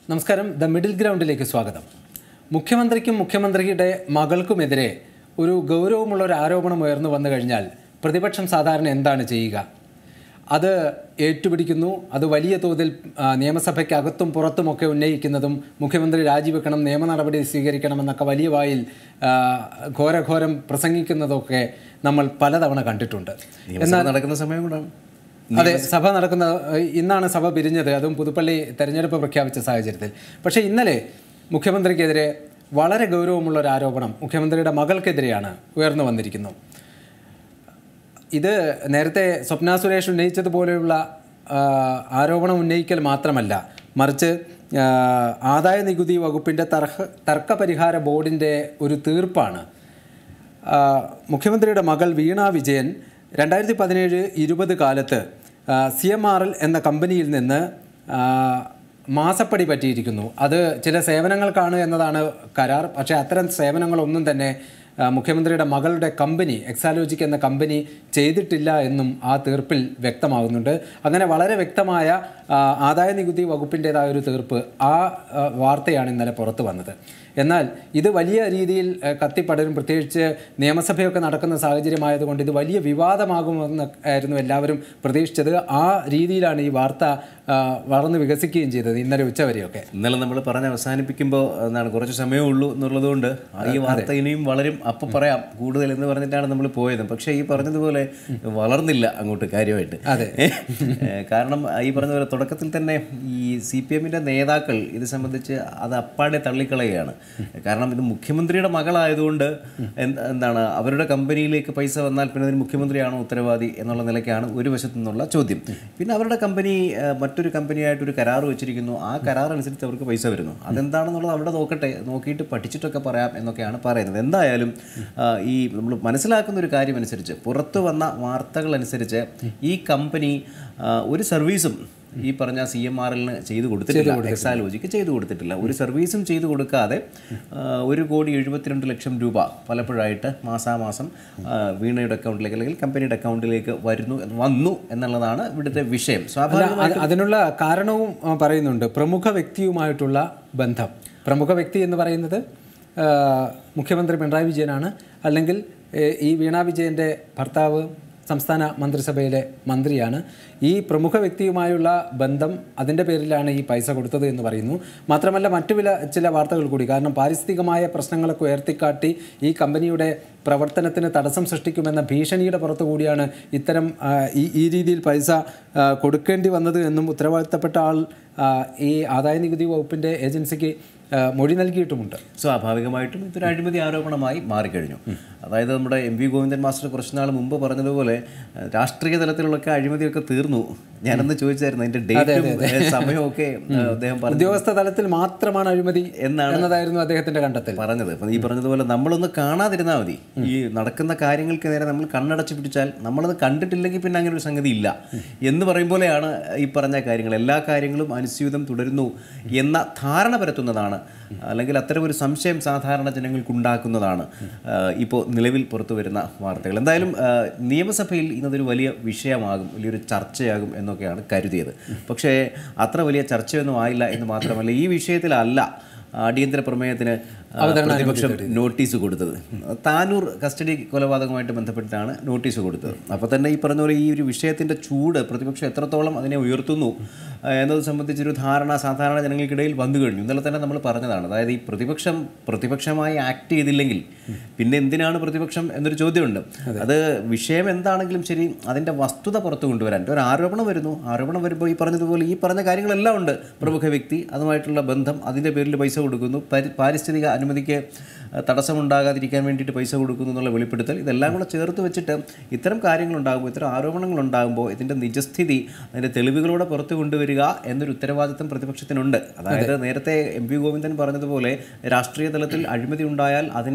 നമസ്കാരം the middle ഗ്രൗണ്ടിലേക്ക് സ്വാഗതം മുഖ്യമന്ത്രിക്കും മുഖ്യമന്ത്രിയുടെ മകൾക്കുമെതിരെ ഒരു ഗൗരവമുള്ള ഒരു ആരോപണം ഉയർന്നു വന്നു കഴിഞ്ഞാൽ പ്രതിപക്ഷം സാധാരണ എന്താണ് ചെയ്യുക അത് ഏറ്റുപിടിക്കുന്നു അത് വലിയ തോതിൽ ആ, നിയമസഭയ്ക്കകത്തും പുറത്തുമൊക്കെ ഉന്നയിക്കുന്നതും മുഖ്യമന്ത്രി രാജിവെക്കണം നിയമ നടപടി സ്വീകരിക്കണമെന്നൊക്കെ വലിയ വായിൽ ആ, ഘോരഘോരം പ്രസംഗിക്കുന്നതൊക്കെ നമ്മൾ പലതവണ കണ്ടിട്ടുണ്ട് നിയമസഭ നടക്കുന്ന സമയം കൂടാണ് അതെ സഭ നടക്കുന്ന ഏഹ്, ഇന്നാണ് സഭ പിരിഞ്ഞത് അതും പുതുപ്പള്ളി തെരഞ്ഞെടുപ്പ് പ്രഖ്യാപിച്ച സാഹചര്യത്തിൽ പക്ഷേ ഇന്നലെ മുഖ്യമന്ത്രിക്കെതിരെ വളരെ ഗൗരവമുള്ള ഒരു ആരോപണം മുഖ്യമന്ത്രിയുടെ മകൾക്കെതിരെയാണ് ഉയർന്നു വന്നിരിക്കുന്നു ഇത് നേരത്തെ സ്വപ്ന സുരേഷ് ഉന്നയിച്ചതുപോലെയുള്ള ആ, ആരോപണം ഉന്നയിക്കൽ മാത്രമല്ല മറിച്ച് ആ, ആദായ നികുതി വകുപ്പിൻ്റെ തർക്ക തർക്കപരിഹാര ബോർഡിൻ്റെ ഒരു തീർപ്പാണ് ആ, മുഖ്യമന്ത്രിയുടെ മകൾ വീണ വിജയൻ രണ്ടായിരത്തി പതിനേഴ് ഇരുപത് കാലത്ത് സി എം ആർ എൽ എന്ന കമ്പനിയിൽ നിന്ന് ആ, മാസപ്പടി പറ്റിയിരിക്കുന്നു അത് ചില സേവനങ്ങൾക്കാണ് എന്നതാണ് കരാർ പക്ഷേ അത്തരം സേവനങ്ങളൊന്നും തന്നെ ആ, മുഖ്യമന്ത്രിയുടെ മകളുടെ കമ്പനി എക്സാലോജിക് എന്ന കമ്പനി ചെയ്തിട്ടില്ല എന്നും ആ തീർപ്പിൽ വ്യക്തമാകുന്നുണ്ട് അങ്ങനെ വളരെ വ്യക്തമായ ആ, ആദായ നികുതി വകുപ്പിൻ്റെതായ ഒരു തീർപ്പ് ആ ആ, വാർത്തയാണ് ഇന്നലെ പുറത്തു വന്നത് എന്നാൽ ഇത് വലിയ രീതിയിൽ ആ, കത്തിപ്പടരും പ്രത്യേകിച്ച് നിയമസഭയൊക്കെ നടക്കുന്ന സാഹചര്യമായതുകൊണ്ട് ഇത് വലിയ വിവാദമാകുമെന്ന് ആയിരുന്നു എല്ലാവരും പ്രതീക്ഷിച്ചത് ആ രീതിയിലാണ് ഈ വാർത്ത ആ, വളർന്ന് വികസിക്കുകയും ചെയ്തത് ഇന്നലെ ഉച്ചവരെയൊക്കെ ഇന്നലെ നമ്മൾ പറഞ്ഞ് അവസാനിപ്പിക്കുമ്പോൾ എന്താണ് കുറച്ച് സമയമേ ഉള്ളൂ എന്നുള്ളതുകൊണ്ട് ആ ഈ വാർത്ത ഇനിയും വളരും അപ്പം പറയാം കൂടുതൽ എന്ന് പറഞ്ഞിട്ടാണ് നമ്മൾ പോയത് പക്ഷേ ഈ പറഞ്ഞതുപോലെ വളർന്നില്ല അങ്ങോട്ട് കാര്യമായിട്ട് അതെ. ഏഹ് കാരണം ഈ പറഞ്ഞ പോലെ തുടക്കത്തിൽ തന്നെ ഈ സി പി എമ്മിൻ്റെ നേതാക്കൾ ഇത് സംബന്ധിച്ച് അത് അപ്പാടെ തള്ളിക്കളയുകയാണ് കാരണം ഇത് മുഖ്യമന്ത്രിയുടെ മകളായതുകൊണ്ട് എന്ത് എന്താണ് അവരുടെ കമ്പനിയിലേക്ക് പൈസ വന്നാൽ പിന്നെ അതിന് മുഖ്യമന്ത്രിയാണോ ഉത്തരവാദി എന്നുള്ള നിലയ്ക്കാണ് ഒരു വശത്തു നിന്നുള്ള ചോദ്യം പിന്നെ അവരുടെ കമ്പനി ഏഹ്, മറ്റൊരു കമ്പനിയായിട്ട് ഒരു കരാർ വെച്ചിരിക്കുന്നു ആ കരാർ അനുസരിച്ച് അവർക്ക് പൈസ വരുന്നു അതെന്താണെന്നുള്ളത് അവിടെ നോക്കട്ടെ നോക്കിയിട്ട് പഠിച്ചിട്ടൊക്കെ പറയാം എന്നൊക്കെയാണ് പറയുന്നത് എന്തായാലും ആ, ഈ നമ്മൾ മനസ്സിലാക്കുന്ന ഒരു കാര്യം അനുസരിച്ച് പുറത്തു വന്ന വാർത്തകൾ അനുസരിച്ച് ഈ കമ്പനി ആ, ഒരു സർവീസും ഈ പറഞ്ഞ സി എം ആർ എല്ലിന് ചെയ്തു കൊടുത്തിട്ടില്ല എക്സാലോജിക്ക് ചെയ്തു കൊടുത്തിട്ടില്ല ഒരു സർവീസും ചെയ്തു കൊടുക്കാതെ ആ, ഒരു കോടി എഴുപത്തിരണ്ട് ലക്ഷം രൂപ പലപ്പോഴായിട്ട് മാസാമാസം ആ, വീണയുടെ അക്കൗണ്ടിലേക്ക് അല്ലെങ്കിൽ കമ്പനിയുടെ അക്കൗണ്ടിലേക്ക് വരുന്നു വന്നു എന്നുള്ളതാണ് ഇവിടുത്തെ വിഷയം സ്വാഭാവിക അത് അതിനുള്ള കാരണവും ആ, പറയുന്നുണ്ട് പ്രമുഖ വ്യക്തിയുമായിട്ടുള്ള ബന്ധം പ്രമുഖ വ്യക്തി എന്ന് പറയുന്നത് ആ, മുഖ്യമന്ത്രി പിണറായി വിജയനാണ് അല്ലെങ്കിൽ ഏ, ഈ വീണ വിജയൻ്റെ ഭർത്താവ് സംസ്ഥാന മന്ത്രിസഭയിലെ മന്ത്രിയാണ് ഈ പ്രമുഖ വ്യക്തിയുമായുള്ള ബന്ധം അതിൻ്റെ പേരിലാണ് ഈ പൈസ കൊടുത്തത് എന്ന് പറയുന്നു മാത്രമല്ല മറ്റു വില ചില വാർത്തകൾ കൂടി കാരണം പാരിസ്ഥിതികമായ പ്രശ്നങ്ങളൊക്കെ ഉയർത്തിക്കാട്ടി ഈ കമ്പനിയുടെ പ്രവർത്തനത്തിന് തടസ്സം സൃഷ്ടിക്കുമെന്ന ഭീഷണിയുടെ പുറത്തു കൂടിയാണ് ഇത്തരം ആ, ഈ ഈ രീതിയിൽ പൈസ ആ, കൊടുക്കേണ്ടി വന്നത് എന്നും ഉത്തരവാദിത്തപ്പെട്ട ആൾ ആ, ഈ ആദായ നികുതി വകുപ്പിൻ്റെ ഏജൻസിക്ക് ആ, മൊഴി നൽകിയിട്ടുമുണ്ട് സ്വാഭാവികമായിട്ടും ഇതൊരു അഴിമതി ആരോപണമായി മാറിക്കഴിഞ്ഞു അതായത് നമ്മുടെ എം വി ഗോവിന്ദൻ മാസ്റ്റർ കുറച്ച് നാൾ മുമ്പ് പറഞ്ഞതുപോലെ ഏഹ്, രാഷ്ട്രീയ തലത്തിലുള്ളൊക്കെ അഴിമതിയൊക്കെ തീർന്നു ഞാനന്ന് ചോദിച്ചായിരുന്നു അതിന്റെ ഡേറ്റും ഏഹ്, സമയമൊക്കെ ഏഹ്, അദ്ദേഹം പറഞ്ഞു ഉദ്യോഗസ്ഥ തലത്തിൽ മാത്രമാണ് അഴിമതി എന്നാണ് എന്നതായിരുന്നു അദ്ദേഹത്തിന്റെ കണ്ടെത്തൽ പറഞ്ഞത് അപ്പം ഈ പറഞ്ഞതുപോലെ നമ്മളൊന്ന് കാണാതിരുന്നാൽ മതി ഈ നടക്കുന്ന കാര്യങ്ങൾക്ക് നേരെ നമ്മൾ കണ്ണടച്ച് പിടിച്ചാൽ നമ്മളത് കണ്ടിട്ടില്ലെങ്കിൽ പിന്നെ അങ്ങനെ ഒരു സംഗതി ഇല്ല എന്ന് പറയും പോലെയാണ് ഈ പറഞ്ഞ കാര്യങ്ങൾ എല്ലാ കാര്യങ്ങളും അനുസ്യൂതം തുടരുന്നു എന്ന ധാരണ പരത്തുന്നതാണ് അല്ലെങ്കിൽ അത്തരം ഒരു സംശയം സാധാരണ ജനങ്ങൾക്ക് ഉണ്ടാക്കുന്നതാണ് ഇപ്പോൾ നിലവിൽ പുറത്തു വരുന്ന വാർത്തകൾ എന്തായാലും ആ, നിയമസഭയിൽ ഇന്നതൊരു വലിയ വിഷയമാകും വലിയൊരു ചർച്ചയാകും എന്നൊക്കെയാണ് കരുതിയത് പക്ഷേ അത്ര വലിയ ചർച്ചയൊന്നും ആയില്ല എന്ന് മാത്രമല്ല ഈ വിഷയത്തിലല്ല അടിയന്തര പ്രമേയത്തിന് ആ, പ്രതിപക്ഷം നോട്ടീസ് കൊടുത്തത് താനൂർ കസ്റ്റഡി കൊലപാതകവുമായിട്ട് ബന്ധപ്പെട്ടിട്ടാണ് നോട്ടീസ് കൊടുത്തത് അപ്പോൾ തന്നെ ഈ പറഞ്ഞ പോലെ ഈ ഒരു വിഷയത്തിൻ്റെ ചൂട് പ്രതിപക്ഷം എത്രത്തോളം അതിനെ ഉയർത്തുന്നു ആ, എന്നത് സംബന്ധിച്ചൊരു ധാരണ സാധാരണ ജനങ്ങൾക്കിടയിൽ വന്നു കഴിഞ്ഞു ഇന്നലെ തന്നെ നമ്മൾ പറഞ്ഞതാണ് അതായത് ഈ പ്രതിപക്ഷം പ്രതിപക്ഷമായി ആക്ട് ചെയ്തില്ലെങ്കിൽ പിന്നെ എന്തിനാണ് പ്രതിപക്ഷം എന്നൊരു ചോദ്യമുണ്ട് അത് വിഷയം എന്താണെങ്കിലും ശരി അതിൻ്റെ വസ്തുത പുറത്തു കൊണ്ടുവരാൻ ഒരു ആരോപണം വരുന്നു ആരോപണം വരുമ്പോൾ ഈ പറഞ്ഞതുപോലെ ഈ പറഞ്ഞ കാര്യങ്ങളെല്ലാം ഉണ്ട് പ്രമുഖ വ്യക്തി അതുമായിട്ടുള്ള ബന്ധം അതിൻ്റെ പേരിൽ പൈസ കൊടുക്കുന്നു പരി പാരിസ്ഥിതിക അനുമതിക്ക് അഹ്, തടസ്സമുണ്ടാകാതിരിക്കാൻ വേണ്ടിയിട്ട് പൈസ കൊടുക്കുന്നു എന്നുള്ള വെളിപ്പെടുത്തൽ ഇതെല്ലാം കൂടെ ചേർത്ത് വെച്ചിട്ട് ഇത്തരം കാര്യങ്ങളുണ്ടാകുമ്പോൾ ഇത്തരം ആരോപണങ്ങൾ ഉണ്ടാകുമ്പോൾ ഇതിൻ്റെ നിജസ്ഥിതി അതിൻ്റെ തെളിവുകളോടെ പുറത്തു കൊണ്ടുവരിക എന്നൊരു ഉത്തരവാദിത്തം പ്രതിപക്ഷത്തിനുണ്ട് അതായത് നേരത്തെ എം പി ഗോവിന്ദൻ പറഞ്ഞതുപോലെ രാഷ്ട്രീയ തലത്തിൽ അഴിമതി ഉണ്ടായാൽ അതിനെ തടയാൻ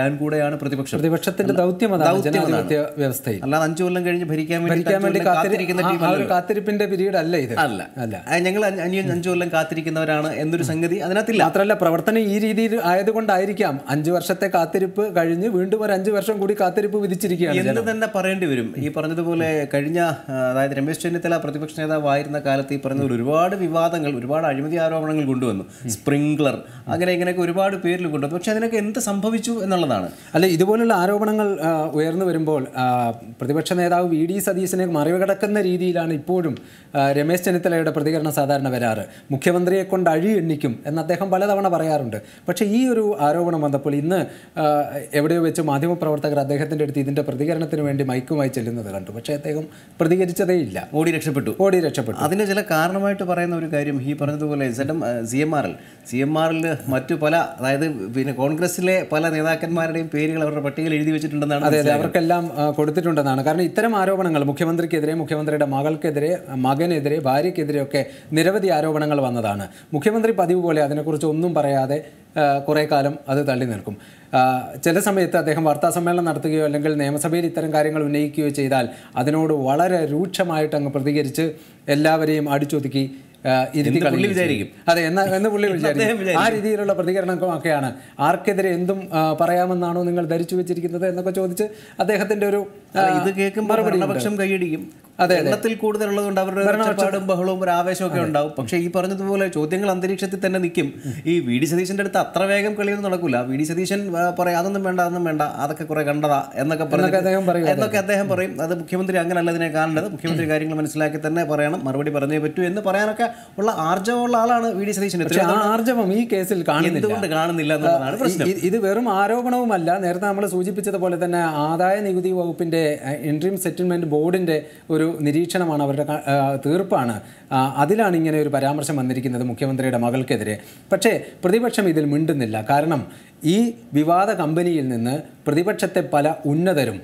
പറയാൻ കൂടെയാണ് പ്രതിപക്ഷം പ്രതിപക്ഷത്തിന്റെ ദൗത്യം അതാണ് ദൗത്യം അതാണ്. ജനാധിപത്യ വ്യവസ്ഥയിൽ അല്ലാതെ അഞ്ചു കൊല്ലം കഴിഞ്ഞ് ഭരിക്കാൻ വേണ്ടി ഭരിക്കാൻ വേണ്ടി അഞ്ചു കൊല്ലം കാത്തിരി- കാത്തിരിക്കുന്ന ആ- ആ ടീമല്ല ഒരു കാത്തിരിപ്പിന്റെ പീരീഡ് അല്ല ഇത് അല്ല അല്ല ആ, ഞങ്ങൾ അഞ്ച് അഞ്ച് അഞ്ചു കൊല്ലം കാത്തിരിക്കുന്നവരാണ് എന്നൊരു സംഗതി അതിനകത്തില്ല മാത്രമല്ല പ്രവർത്തനം ഈ രീതിയിൽ ആയതുകൊണ്ടായിരിക്കാം അഞ്ചു വർഷത്തെ കാത്തിരിപ്പ് കഴിഞ്ഞ് വീണ്ടും ഒരു അഞ്ചു വർഷം കൂടി കാത്തിരിപ്പ് വിധിച്ചിരിക്കുകയാണ് എന്ന് തന്നെ പറയേണ്ടി വരും ഈ പറഞ്ഞതുപോലെ കഴിഞ്ഞ ആ, അതായത് രമേശ് ചെന്നിത്തല പ്രതിപക്ഷ നേതാവായിരുന്ന കാലത്ത് ഈ പറഞ്ഞ പോലെ ഒരുപാട് വിവാദങ്ങൾ ഒരുപാട് അഴിമതി ആരോപണങ്ങൾ കൊണ്ടുവന്നു സ്പ്രിംഗ്ലർ അങ്ങനെ ഇങ്ങനെയൊക്കെ ഒരുപാട് പേരിൽ കൊണ്ടുവന്നു പക്ഷെ അതിനൊക്കെ എന്ത് സംഭവിച്ചു എന്നുള്ളതാണ് അല്ല ഇതുപോലുള്ള ആരോപണങ്ങൾ ആ, ഉയർന്നു വരുമ്പോൾ ആ, പ്രതിപക്ഷ നേതാവ് വി ഡി സതീശനെ മറികടക്കുന്ന രീതിയിലാണ് ഇപ്പോഴും ആ, രമേശ് ചെന്നിത്തലയുടെ പ്രതികരണം സാധാരണ വരാറ് മുഖ്യമന്ത്രിയെ കൊണ്ട് അഴി എണ്ണിക്കും എന്ന് അദ്ദേഹം പലതവണ പറയാറുണ്ട് പക്ഷേ ഈ ഒരു ആരോപണം വന്നപ്പോൾ ഇന്ന് ആ, എവിടെയോ വെച്ച് മാധ്യമപ്രവർത്തകർ അദ്ദേഹത്തിൻ്റെ അടുത്ത് ഇതിൻ്റെ പ്രതികരണത്തിന് വേണ്ടി മൈക്കുമായി ചെല്ലുന്നത് കണ്ടു പക്ഷേ അദ്ദേഹം പ്രതികരിച്ചതേയില്ല ഓടി രക്ഷപ്പെട്ടു ഓടി രക്ഷപ്പെട്ടു അതിന് ചില കാരണമായിട്ട് പറയുന്ന ഒരു കാര്യം ഈ പറഞ്ഞതുപോലെ സെഡം C M R L C M R എല്ലിൽ മറ്റു പല അതായത് പിന്നെ കോൺഗ്രസിലെ പല നേതാക്കന്മാരുടെയും പേരുകൾ അവരുടെ പട്ടികയിൽ എഴുതി വെച്ചിട്ടുണ്ടെന്നാണ് അതെ അതെ മനസ്സിലായത്. അവർക്കെല്ലാം ആ, കൊടുത്തിട്ടുണ്ടെന്നാണ് കാരണം ഇത്തരം ആരോപണങ്ങൾ മുഖ്യമന്ത്രിക്കെതിരെ മുഖ്യമന്ത്രിയുടെ മകൾക്കെതിരെ മകനെതിരെ ഭാര്യയ്ക്കെതിരെയൊക്കെ നിരവധി ആരോപണങ്ങൾ വന്നതാണ് മുഖ്യമന്ത്രി പതിവ് പോലെ അതിനെക്കുറിച്ച് ഒന്നും പറയാതെ ആ, കുറേ കാലം അത് തള്ളി നിൽക്കും ആ, ചില സമയത്ത് അദ്ദേഹം വാർത്താ സമ്മേളനം നടത്തുകയോ അല്ലെങ്കിൽ നിയമസഭയിൽ ഇത്തരം കാര്യങ്ങൾ ഉന്നയിക്കുകയോ ചെയ്താൽ അതിനോട് വളരെ രൂക്ഷമായിട്ട് അങ്ങ് പ്രതികരിച്ച് എല്ലാവരെയും അടിച്ചൊതുക്കി ആ, ഇരുത്തി പുള്ളി കളയുകയും വിചാരിക്കും. ചെയ്യും. അതെ എന്ന് എന്ന് പുള്ളി അദ്ദേഹം വിചാരിക്കും ആ രീതിയിലുള്ള പ്രതികരണമൊക്കെയാണ് ആർക്കെതിരെ എന്തും ആ, പറയാമെന്നാണോ നിങ്ങൾ ധരിച്ചു വെച്ചിരിക്കുന്നത് എന്നൊക്കെ ചോദിച്ച് അദ്ദേഹത്തിന്റെ ഒരു ആ, അല്ല, ഇത് കേൾക്കുമ്പോൾ ഭരണപക്ഷം കൈയടിക്കും എണ്ണത്തിൽ കൂടുതലുള്ളതുകൊണ്ട് അവരുടെ ഒരു ഒച്ചപ്പാടും ബഹളവും ഒരു ആവേശമൊക്കെ ഉണ്ടാവും പക്ഷേ ഈ പറഞ്ഞതുപോലെ ചോദ്യങ്ങൾ അന്തരീക്ഷത്തിൽ തന്നെ നിൽക്കും ഈ വി ഡി സതീശന്റെ അടുത്ത് അത്ര വേഗം കളിയൊന്നും നടക്കൂല വി ഡി സതീശൻ ആ, പറയാം അതൊന്നും വേണ്ട അതൊന്നും വേണ്ട അതൊക്കെ കുറെ കണ്ടതാ എന്നൊക്കെ പറഞ്ഞിട്ട് അദ്ദേഹം പറയും, എന്നൊക്കെ അദ്ദേഹം പറയും അത് മുഖ്യമന്ത്രി അങ്ങനല്ല ഇതിനെ കാണേണ്ടത് മുഖ്യമന്ത്രി കാര്യങ്ങൾ മനസ്സിലാക്കി തന്നെ പറയണം മറുപടി പറഞ്ഞേ പറ്റൂ എന്ന് പറയാനൊക്കെ ഉള്ള ആർജവമുള്ള ആളാണ് വി ഡി സതീശൻ പക്ഷെ ആ ആർജവം ഈ കേസിൽ കാണുന്നില്ല എന്തുകൊണ്ട് കാണുന്നില്ല എന്നുള്ളതാണ് പ്രശ്നം ഇ- ഇത് വെറും ആരോപണവുമല്ല നേരത്തെ നമ്മൾ സൂചിപ്പിച്ചതുപോലെ തന്നെ ആദായ നികുതി വകുപ്പിന്റെ ഇൻട്രീം സെറ്റിൽമെന്റ് ബോർഡിന്റെ ഒരു നിരീക്ഷണമാണ് അവരുടെ ക- ആ, തീർപ്പാണ് ആ, അതിലാണ് ഇങ്ങനെ ഒരു പരാമർശം വന്നിരിക്കുന്നത് മുഖ്യമന്ത്രിയുടെ മകൾക്കെതിരെ പക്ഷേ പ്രതിപക്ഷം ഇതിൽ മിണ്ടുന്നില്ല കാരണം ഈ വിവാദ കമ്പനിയിൽ നിന്ന് പ്രതിപക്ഷത്തെ പല ഉന്നതരും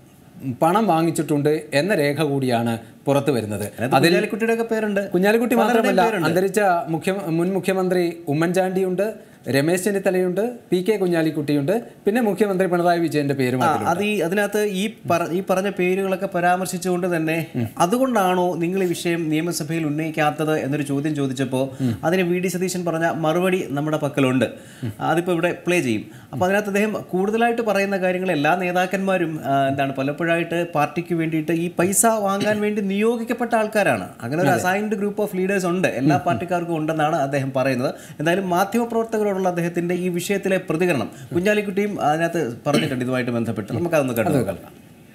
പണം വാങ്ങിച്ചിട്ടുണ്ട് എന്ന രേഖ കൂടിയാണ് പുറത്തു വരുന്നത് അതിൽ കുട്ടിയുടെ ഒക്കെ പേരുണ്ട് കുഞ്ഞാലിക്കുട്ടി പലരുടെയും മാത്രമല്ല പേരുണ്ട്. അന്തരിച്ച മുഖ്യ മുൻ മുഖ്യമന്ത്രി ഉമ്മൻചാണ്ടിയുണ്ട് രമേശ് ചെന്നിത്തലയുണ്ട് പി കെ കുഞ്ഞാലിക്കുട്ടിയുണ്ട് പിന്നെ മുഖ്യമന്ത്രി പിണറായി വിജയന്റെ പേരും ആ, അതിലുണ്ട്. അത് ഈ അതിനകത്ത് ഈ പറ ഈ പറഞ്ഞ പേരുകളൊക്കെ പരാമർശിച്ചുകൊണ്ട് തന്നെ അതുകൊണ്ടാണോ നിങ്ങൾ ഈ വിഷയം നിയമസഭയിൽ ഉന്നയിക്കാത്തത് എന്നൊരു ചോദ്യം ചോദിച്ചപ്പോൾ അതിന് വി ഡി സതീശൻ പറഞ്ഞ മറുപടി നമ്മുടെ പക്കലുണ്ട് അതിപ്പോൾ ഇവിടെ പ്ലേ ചെയ്യും അപ്പോൾ അതിനകത്ത് അദ്ദേഹം കൂടുതലായിട്ട് പറയുന്ന കാര്യങ്ങൾ എല്ലാ നേതാക്കന്മാരും ആ, എന്താണ് പലപ്പോഴായിട്ട് പാർട്ടിക്ക് വേണ്ടിയിട്ട് ഈ പൈസ വാങ്ങാൻ വേണ്ടി നിയോഗിക്കപ്പെട്ട ആൾക്കാരാണ് അങ്ങനെ ഒരു അസൈൻഡ് ഗ്രൂപ്പ് ഓഫ് ലീഡേഴ്സ് ഉണ്ട് എല്ലാ പാർട്ടിക്കാർക്കും ഉണ്ടെന്നാണ് അദ്ദേഹം പറയുന്നത് എന്തായാലും മാധ്യമപ്രവർത്തകരോടുള്ള അദ്ദേഹത്തിന്റെ ഈ വിഷയത്തിലെ പ്രതികരണം കുഞ്ഞാലിക്കുട്ടിയും അതിനകത്ത് പറഞ്ഞിട്ടുണ്ട് ഇതുമായിട്ട് ബന്ധപ്പെട്ട് നമുക്കതൊന്ന് കണ്ടു കേൾക്കാം.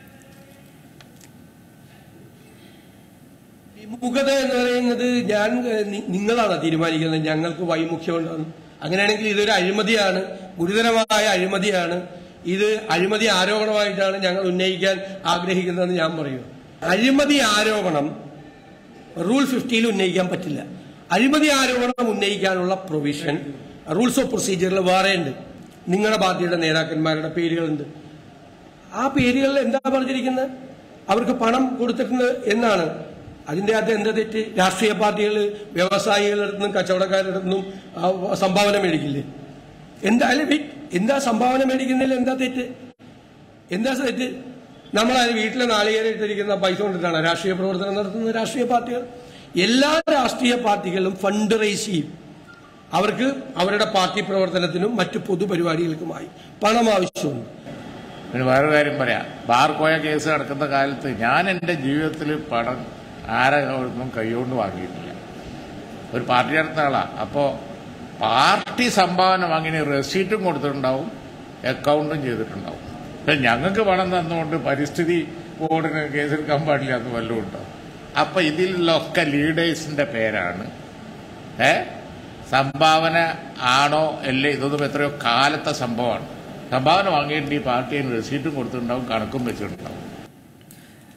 വിമുഖത എന്ന് പറയുന്നത് ഞാൻ ഏഹ്, നി- നിങ്ങളാണ് തീരുമാനിക്കുന്നത് ഞങ്ങൾക്ക് വൈമുഖ്യമുണ്ടാകും അങ്ങനെയാണെങ്കിൽ ഇതൊരു അഴിമതിയാണ് ഗുരുതരമായ അഴിമതിയാണ് ഇത് അഴിമതി ആരോപണമായിട്ടാണ് ഞങ്ങൾ ഉന്നയിക്കാൻ ആഗ്രഹിക്കുന്നതെന്ന് ഞാൻ പറയും അഴിമതി ആരോപണം റൂൾ ഫിഫ്റ്റിയിൽ ഉന്നയിക്കാൻ പറ്റില്ല അഴിമതി ആരോപണം ഉന്നയിക്കാനുള്ള പ്രൊവിഷൻ റൂൾസ് ഓഫ് പ്രൊസീജിയറിൽ വേറെ ഉണ്ട് നിങ്ങളുടെ പാർട്ടിയുടെ നേതാക്കന്മാരുടെ പേരുകളുണ്ട് ആ പേരുകളിൽ എന്താ പറഞ്ഞിരിക്കുന്നത് അവർക്ക് പണം കൊടുത്തിട്ടുണ്ട് എന്നാണ് അതിന്റെ അകത്ത് എന്താ തെറ്റ് രാഷ്ട്രീയ പാർട്ടികൾ വ്യവസായികളുടെ അടുത്തുനിന്നും കച്ചവടക്കാരുടെ അടുത്തുനിന്നും ആ, സംഭാവന മേടിക്കില്ലേ എന്താ അല്ലെ wait, എന്താ സംഭാവന മേടിക്കുന്നതിൽ എന്താ തെറ്റ് എന്താ തെറ്റ് നമ്മളത് വീട്ടിലെ നാളികേരം ഇട്ടിരിക്കുന്ന പൈസ കൊണ്ടിട്ടാണ് രാഷ്ട്രീയ പ്രവർത്തനം നടത്തുന്ന രാഷ്ട്രീയ പാർട്ടികൾ എല്ലാ രാഷ്ട്രീയ പാർട്ടികളും ഫണ്ട് റേസ് ചെയ്യും അവർക്ക് അവരുടെ പാർട്ടി പ്രവർത്തനത്തിനും മറ്റു പൊതുപരിപാടികൾക്കുമായി പണം ആവശ്യമുണ്ട് പിന്നെ വേറൊരു കാര്യം പറയാം ബാർ കോയ കേസ് നടക്കുന്ന കാലത്ത് ഞാൻ എൻ്റെ ജീവിതത്തിൽ പണം ആരെ ഒന്നും കൈകൊണ്ട് വാങ്ങിയിട്ടില്ല ഒരു പാർട്ടി അടുത്ത ആളാ അപ്പോൾ പാർട്ടി സംഭാവന വാങ്ങിയ റെസീറ്റും കൊടുത്തിട്ടുണ്ടാവും അക്കൗണ്ടും ചെയ്തിട്ടുണ്ടാവും പക്ഷെ ഞങ്ങൾക്ക് പണം തന്നുകൊണ്ട് പരിസ്ഥിതി ബോർഡിന് കേസെടുക്കാൻ പാടില്ല എന്ന് വല്ലതും ഉണ്ടോ അപ്പൊ ഇതിലൊക്കെ ലീഡേഴ്സിന്റെ പേരാണ് ഏ സംഭാവന ആണോ അല്ലേ ഇതൊന്നും എത്രയോ കാലത്തെ സംഭവമാണ് സംഭാവന വാങ്ങിയിട്ട് ഈ പാർട്ടിയിൽ റെസീറ്റും കൊടുത്തിട്ടുണ്ടാവും കണക്കും വെച്ചിട്ടുണ്ടാവും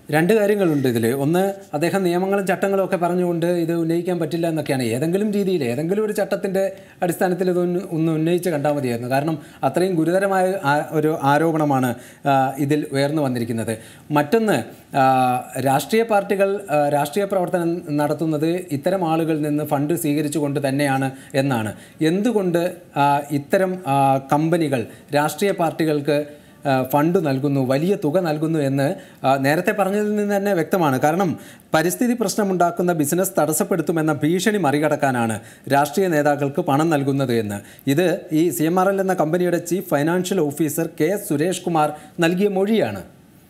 രണ്ട് കാര്യങ്ങളുണ്ട് ഇതിൽ ഒന്ന് അദ്ദേഹം നിയമങ്ങളും ചട്ടങ്ങളും ഒക്കെ പറഞ്ഞുകൊണ്ട് ഇത് ഉന്നയിക്കാൻ പറ്റില്ല എന്നൊക്കെയാണ് ഏതെങ്കിലും രീതിയിൽ ഏതെങ്കിലും ഒരു ചട്ടത്തിൻ്റെ അടിസ്ഥാനത്തിൽ ഇത് ഒന്ന് ഒന്ന് ഉന്നയിച്ച് കണ്ടാൽ മതിയായിരുന്നു കാരണം അത്രയും ഗുരുതരമായ ആ- ഒരു ആരോപണമാണ് ആ, ഇതിൽ ഉയർന്നു വന്നിരിക്കുന്നത് മറ്റൊന്ന് ആ, രാഷ്ട്രീയ പാർട്ടികൾ ആ, രാഷ്ട്രീയ പ്രവർത്തനം നടത്തുന്നത് ഇത്തരം ആളുകളിൽ നിന്ന് ഫണ്ട് സ്വീകരിച്ചുകൊണ്ട് തന്നെയാണ് എന്നാണ് എന്തുകൊണ്ട് ആ, ഇത്തരം ആ, കമ്പനികൾ രാഷ്ട്രീയ പാർട്ടികൾക്ക് ആ, ഫണ്ട് നൽകുന്നു വലിയ തുക നൽകുന്നു എന്ന് ആ, നേരത്തെ പറഞ്ഞതിൽ നിന്ന് തന്നെ വ്യക്തമാണ് കാരണം പരിസ്ഥിതി പ്രശ്നമുണ്ടാക്കുന്ന ബിസിനസ് തടസ്സപ്പെടുത്തുമെന്ന ഭീഷണി മറികടക്കാനാണ് രാഷ്ട്രീയ നേതാക്കൾക്ക് പണം നൽകുന്നത് എന്ന് ഇത് ഈ സി എം ആർ എൽ എന്ന കമ്പനിയുടെ chief financial officer K S Suresh Kumar നൽകിയ മൊഴിയാണ്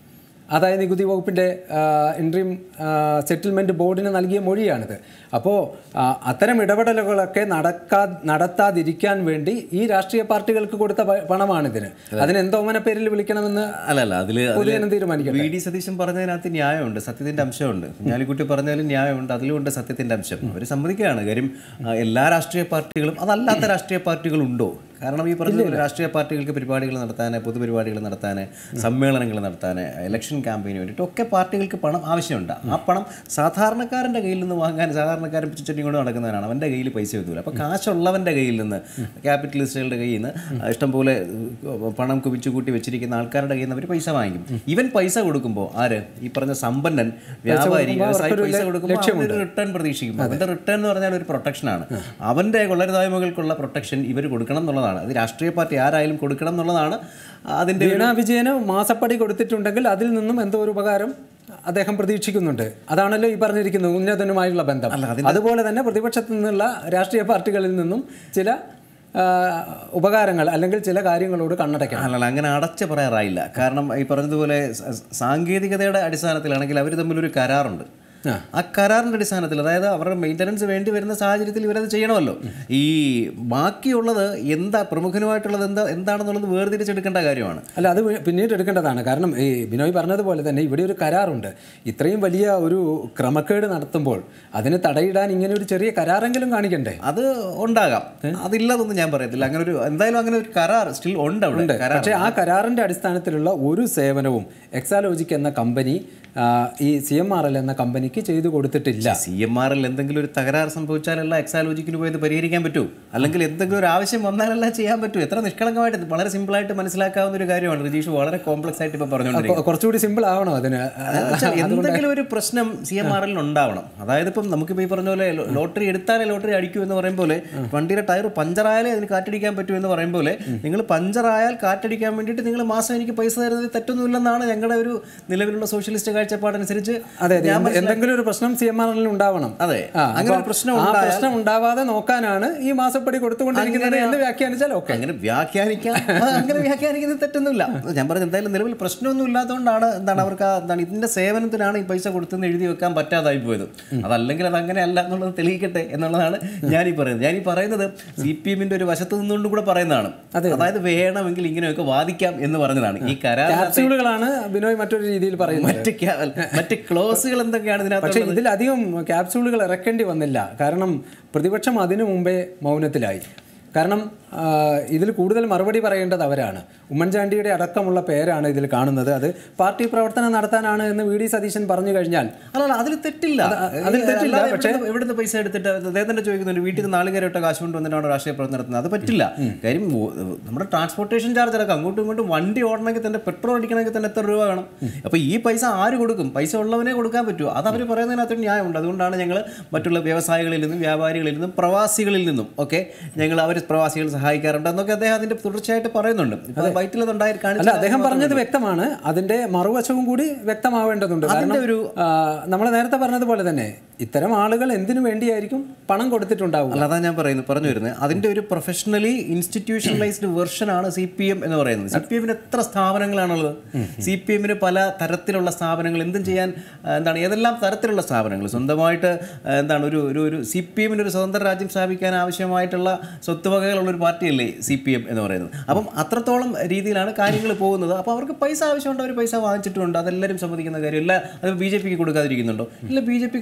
ആദായ നികുതി വകുപ്പിൻ്റെ ഇൻട്രീം സെറ്റിൽമെൻറ്റ് ബോർഡിന് നൽകിയ മൊഴിയാണിത് അപ്പോൾ അത്തരം ഇടപെടലുകളൊക്കെ നടക്കാ നടത്താതിരിക്കാൻ വേണ്ടി ഈ രാഷ്ട്രീയ പാർട്ടികൾക്ക് കൊടുത്ത പ- പണമാണിതിന് അതിന് എന്തോമന പേരിൽ വിളിക്കണമെന്ന് അല്ല അല്ല അതിൽ പൊതുജനം തീരുമാനിക്കട്ടെ വി ഡി സതീശൻ പറഞ്ഞതിനകത്ത് ന്യായമുണ്ട് സത്യത്തിന്റെ അംശമുണ്ട് കുഞ്ഞാലിക്കുട്ടി പറഞ്ഞതിലും ന്യായമുണ്ട് അതിലുണ്ട് സത്യത്തിന്റെ അംശം അവർ സമ്മതിക്കുകയാണ് കാര്യം ആ, എല്ലാ രാഷ്ട്രീയ പാർട്ടികളും അതല്ലാത്ത രാഷ്ട്രീയ പാർട്ടികളുണ്ടോ കാരണം ഈ പറഞ്ഞ പോലെ രാഷ്ട്രീയ പാർട്ടികൾക്ക് പരിപാടികൾ നടത്താൻ പൊതുപരിപാടികൾ നടത്താൻ സമ്മേളനങ്ങൾ നടത്താൻ ഇലക്ഷൻ ക്യാമ്പയിന് വേണ്ടിയിട്ട് ഒക്കെ പാർട്ടികൾക്ക് പണം ആവശ്യമുണ്ട് ആ പണം സാധാരണക്കാരൻ്റെ കയ്യിൽ നിന്ന് വാങ്ങാൻ സാധാരണക്കാരൻ പിച്ചുചട്ടി കൊണ്ട് നടക്കുന്നവനാണ് അവൻ്റെ കയ്യിൽ പൈസ എത്തൂല അപ്പോൾ കാശുള്ളവൻ്റെ കയ്യിൽ നിന്ന് ക്യാപിറ്റലിസ്റ്റുകളുടെ കയ്യിൽ നിന്ന് ഇഷ്ടംപോലെ ഏഹ്, പണം കുവിച്ചു കൂട്ടി വെച്ചിരിക്കുന്ന ആൾക്കാരുടെ കയ്യിൽ നിന്ന് അവർ പൈസ വാങ്ങിക്കും ഇവൻ പൈസ കൊടുക്കുമ്പോൾ ആര് ഈ പറഞ്ഞ സമ്പന്നൻ വ്യാപാരി വ്യവസായി പൈസ കൊടുക്കുമ്പോൾ അവനൊരു റിട്ടേൺ പ്രതീക്ഷിക്കും അവൻ്റെ റിട്ടേൺ എന്ന് പറഞ്ഞാൽ ഒരു പ്രൊട്ടക്ഷനാണ് അവൻ്റെ കൊള്ളരുതായ്മകൾക്കുള്ള പ്രൊട്ടക്ഷൻ ഇവർ കൊടുക്കണം എന്നുള്ളതാണ് അത് രാഷ്ട്രീയ പാർട്ടി ആരായാലും കൊടുക്കണം എന്നുള്ളതാണ് അതിൻ്റെ വീണ വിജയന് മാസപ്പടി കൊടുത്തിട്ടുണ്ടെങ്കിൽ അതിൽ നിന്നും എന്തോ ഒരു ഉപകാരം അദ്ദേഹം പ്രതീക്ഷിക്കുന്നുണ്ട് അതാണല്ലോ ഈ പറഞ്ഞിരിക്കുന്നത് ഉന്നതനുമായുള്ള ബന്ധം അതുപോലെ തന്നെ പ്രതിപക്ഷത്തു നിന്നുള്ള രാഷ്ട്രീയ പാർട്ടികളിൽ നിന്നും ചില ആ, ഉപകാരങ്ങൾ അല്ലെങ്കിൽ ചില കാര്യങ്ങളോട് കണ്ണടയ്ക്കണം അല്ലല്ല അങ്ങനെ അടച്ച് പറയാറായില്ല കാരണം ഈ പറഞ്ഞതുപോലെ സ- സാങ്കേതികതയുടെ അടിസ്ഥാനത്തിലാണെങ്കിൽ അവർ തമ്മിലൊരു കരാറുണ്ട് ആ കരാറിൻ്റെ അടിസ്ഥാനത്തിൽ അതായത് അവരുടെ മെയിൻ്റനൻസ് വേണ്ടി വരുന്ന സാഹചര്യത്തിൽ ഇവരത് ചെയ്യണമല്ലോ ഈ ബാക്കിയുള്ളത് എന്താ പ്രമുഖനുമായിട്ടുള്ളത് എന്താ എന്താണെന്നുള്ളത് വേർതിരിച്ചെടുക്കേണ്ട കാര്യമാണ് അല്ല അത് വി- പിന്നീട് എടുക്കേണ്ടതാണ് കാരണം ഈ ബിനോയ് പറഞ്ഞതുപോലെ തന്നെ ഇവിടെ ഒരു കരാറുണ്ട് ഇത്രയും വലിയ ഒരു ക്രമക്കേട് നടത്തുമ്പോൾ അതിന് തടയിടാൻ ഇങ്ങനെ ഒരു ചെറിയ കരാറെങ്കിലും കാണിക്കണ്ടേ അത് ഉണ്ടാകാം അതില്ലാതൊന്നും ഞാൻ പറയത്തില്ല അങ്ങനെ ഒരു എന്തായാലും അങ്ങനെ ഒരു കരാർ സ്റ്റിൽ ഉണ്ട് അവിടെ കരാർ പക്ഷേ ആ കരാറിന്റെ അടിസ്ഥാനത്തിലുള്ള ഒരു സേവനവും എക്സാലോജിക് എന്ന കമ്പനി ആ, ഈ സി എം ആർ എൽ എന്ന കമ്പനിക്ക് ചെയ്തു കൊടുത്തിട്ടില്ല സി എം ആറിൽ എന്തെങ്കിലും ഒരു തകരാറ് സംഭവിച്ചാലല്ല എക്സാലോജിക്കിന് പോയത് പരിഹരിക്കാൻ പറ്റൂ അല്ലെങ്കിൽ എന്തെങ്കിലും ഒരു ആവശ്യം വന്നാലല്ല ചെയ്യാൻ പറ്റൂ എത്ര നിഷ്കളങ്കമായിട്ട് വളരെ സിമ്പിളായിട്ട് മനസ്സിലാക്കാവുന്ന ഒരു കാര്യമാണ് രജീഷ് വളരെ കോംപ്ലക്സ് ആയിട്ട് ഇപ്പോൾ പറഞ്ഞുകൊണ്ടിരിക്കുന്നത് കൊ- കുറച്ചുകൂടി സിമ്പിൾ ആവണം അതിന് എന്നുവെച്ചാൽ എന്തെങ്കിലും ഒരു പ്രശ്നം സി എം ആർ എല്ലിൽ ഉണ്ടാവണം അതായത് ഇപ്പം നമുക്കിപ്പോൾ ഈ പറഞ്ഞ പോലെ ലോ- ലോട്ടറി എടുത്താലേ ലോട്ടറി അടിക്കൂ എന്ന് പറയും പോലെ വണ്ടിയുടെ ടയർ പഞ്ചറായാലേ അതിന് കാറ്റടിക്കാൻ പറ്റൂ എന്ന് പറയും പോലെ നിങ്ങൾ പഞ്ചറായാൽ കാറ്റടിക്കാൻ വേണ്ടിയിട്ട് നിങ്ങൾ മാസം എനിക്ക് പൈസ തരുന്നത് തെറ്റൊന്നുമില്ലെന്നാണ് ഞങ്ങളുടെ ഒരു നിലവിലുള്ള സോഷ്യലിസ്റ്റ് കാഴ്ചപ്പാടനുസരിച്ച് അതെ അതെ എന്ത് എന്തെങ്കിലും ഒരു പ്രശ്നം സി എം ആർ എല്ലിൽ ഉണ്ടാവണം അതെ ആ, അങ്ങനെ ഒരു അപ്പം പ്രശ്നം ആ ഉണ്ടായാൽ പ്രശ്നം ഉണ്ടാവാതെ നോക്കാനാണ് ഈ മാസപ്പടി കൊടുത്തുകൊണ്ടിരിക്കുന്നത് എന്ന് വ്യാഖ്യാനിച്ചാൽ ഓക്കെ അങ്ങനെ വ്യാഖ്യാനിക്കാൻ അത് അങ്ങനെ വ്യാഖ്യാനിക്കുന്നത് തെറ്റൊന്നുമില്ല ഞാൻ പറഞ്ഞത് എന്തായാലും നിലവിൽ പ്രശ്നമൊന്നും ഇല്ലാത്തതുകൊണ്ടാണ് എന്താണ് അവർക്ക് ആ എന്താണ് ഇതിന്റെ സേവനത്തിനാണ് ഈ പൈസ കൊടുത്തെന്ന് എഴുതി വെക്കാൻ പറ്റാതായി പോയത് അതല്ലെങ്കിൽ അത് അങ്ങനെ അല്ല എന്നുള്ളത് തെളിയിക്കട്ടെ എന്നുള്ളതാണ് ഞാനീ പറയുന്നത് ഞാനീ പറയുന്നത് സി പി എമ്മിന്റെ ഒരു വശത്ത് നിന്നുകൊണ്ട് കൂടെ പറയുന്നതാണ് അതായത് വേണമെങ്കിൽ ഇങ്ങനെയൊക്കെ വാദിക്കാം എന്ന് പറഞ്ഞതാണ് ഈ കരാർ ക്യാപ്സ്യൂളുകളാണ് ബിനോയ് മറ്റൊരു രീതിയിൽ പറയുന്നത് മറ്റ് ക്യാ- മറ്റ് ക്ലോസുകൾ എന്തൊക്കെയാണ് പക്ഷേ ഇതിനകത്ത് ഇതിലധികം ക്യാപ്സ്യൂളുകൾ ഇറക്കേണ്ടി വന്നില്ല കാരണം പ്രതിപക്ഷം അതിനു മുമ്പേ മൗനത്തിലായി കാരണം ആ, ഇതിൽ കൂടുതൽ മറുപടി പറയേണ്ടത് അവരാണ് ഉമ്മൻചാണ്ടിയുടെ അടക്കമുള്ള പേരാണ് ഇതിൽ കാണുന്നത് അത് പാർട്ടി പ്രവർത്തനം നടത്താനാണ് എന്ന് വി ഡി സതീശൻ പറഞ്ഞു കഴിഞ്ഞാൽ അല്ലല്ല അതിൽ തെറ്റില്ല അതിൽ തെറ്റില്ല, അല്ലാതെ പക്ഷേ- എവിടുന്ന് എവിടുന്ന് പൈസ എടുത്തിട്ട് അദ്ദേഹത്തിന്റെ ചോദിക്കുന്നുണ്ട് വീട്ടിൽ നിന്ന് നാളുകേരട്ട കാശ് കൊണ്ട് വന്നിട്ടാണ് രാഷ്ട്രീയ പ്രവർത്തനം നടത്തുന്നത് അത് പറ്റില്ല കാര്യം ഓ- നമ്മുടെ ട്രാൻസ്പോർട്ടേഷൻ ചാർജ് അടക്കം അങ്ങോട്ടും ഇങ്ങോട്ടും വണ്ടി ഓടണമെങ്കിൽ തന്നെ പെട്രോൾ അടിക്കണമെങ്കിൽ തന്നെ എത്ര രൂപ വേണം അപ്പോൾ ഈ പൈസ ആര് കൊടുക്കും പൈസ ഉള്ളവനെ കൊടുക്കാൻ പറ്റുമോ അത് അവർ പറയുന്നതിനകത്ത് ന്യായമുണ്ട് അതുകൊണ്ടാണ് ഞങ്ങൾ മറ്റുള്ള വ്യവസായികളിൽ നിന്നും വ്യാപാരികളിൽ നിന്നും പ്രവാസികളിൽ നിന്നും ഒക്കെ ഞങ്ങൾ അവർ പ്രവാസികൾ സഹായിക്കാറുണ്ട് എന്നൊക്കെ അദ്ദേഹം അതിന്റെ തുടർച്ചയായിട്ട് പറയുന്നുണ്ട് ഇപ്പോൾ വൈറ്റിൽ അത് ഉണ്ടായി അല്ല കാണിച്ച അദ്ദേഹം പറഞ്ഞത് വ്യക്തമാണ് അതിന്റെ മറുവശവും കൂടി വ്യക്തമാവേണ്ടതുണ്ട് കാരണം നമ്മൾ നേരത്തെ പറഞ്ഞതുപോലെ തന്നെ ഇത്തരം ആളുകൾ എന്തിനു വേണ്ടിയായിരിക്കും പണം കൊടുത്തിട്ടുണ്ടാവുക അല്ല അതാ ഞാൻ പറയുന്നത് പറഞ്ഞു വരുന്നത് അതിന്റെ ഒരു പ്രൊഫഷണലി ഇൻസ്റ്റിറ്റ്യൂഷണലൈസ്ഡ് വെർഷൻ ആണ് സി പി എം എന്ന് പറയുന്നത് സി പി എമ്മിന് എത്ര സ്ഥാപനങ്ങളാണുള്ളത് സി പി എമ്മിന് പല തരത്തിലുള്ള സ്ഥാപനങ്ങൾ എന്തും ചെയ്യാൻ ആ, എന്താണ് ഏതെല്ലാം തരത്തിലുള്ള സ്ഥാപനങ്ങൾ സ്വന്തമായിട്ട് ആ, എന്താണ് ഒരു ഒരു ഒരു സി പി എമ്മിന് ഒരു സ്വതന്ത്ര രാജ്യം സ്ഥാപിക്കാൻ ആവശ്യമായിട്ടുള്ള സ്വത്തുവകകളുള്ള ഒരു പാർട്ടിയല്ലേ സി പി എം എന്ന് പറയുന്നത് അപ്പം അത്രത്തോളം രീതിയിലാണ് കാര്യങ്ങൾ പോകുന്നത് അപ്പോൾ അവർക്ക് പൈസ ആവശ്യമുണ്ട് അവർ പൈസ വാങ്ങിച്ചിട്ടുണ്ട് അതെല്ലാവരും സമ്മതിക്കുന്ന കാര്യമില്ല അത് ബി ജെ പിക്ക് കൊടുക്കാതിരിക്കുന്നുണ്ടോ ഇല്ല ബി ജെ പിക്കാരും പൈസ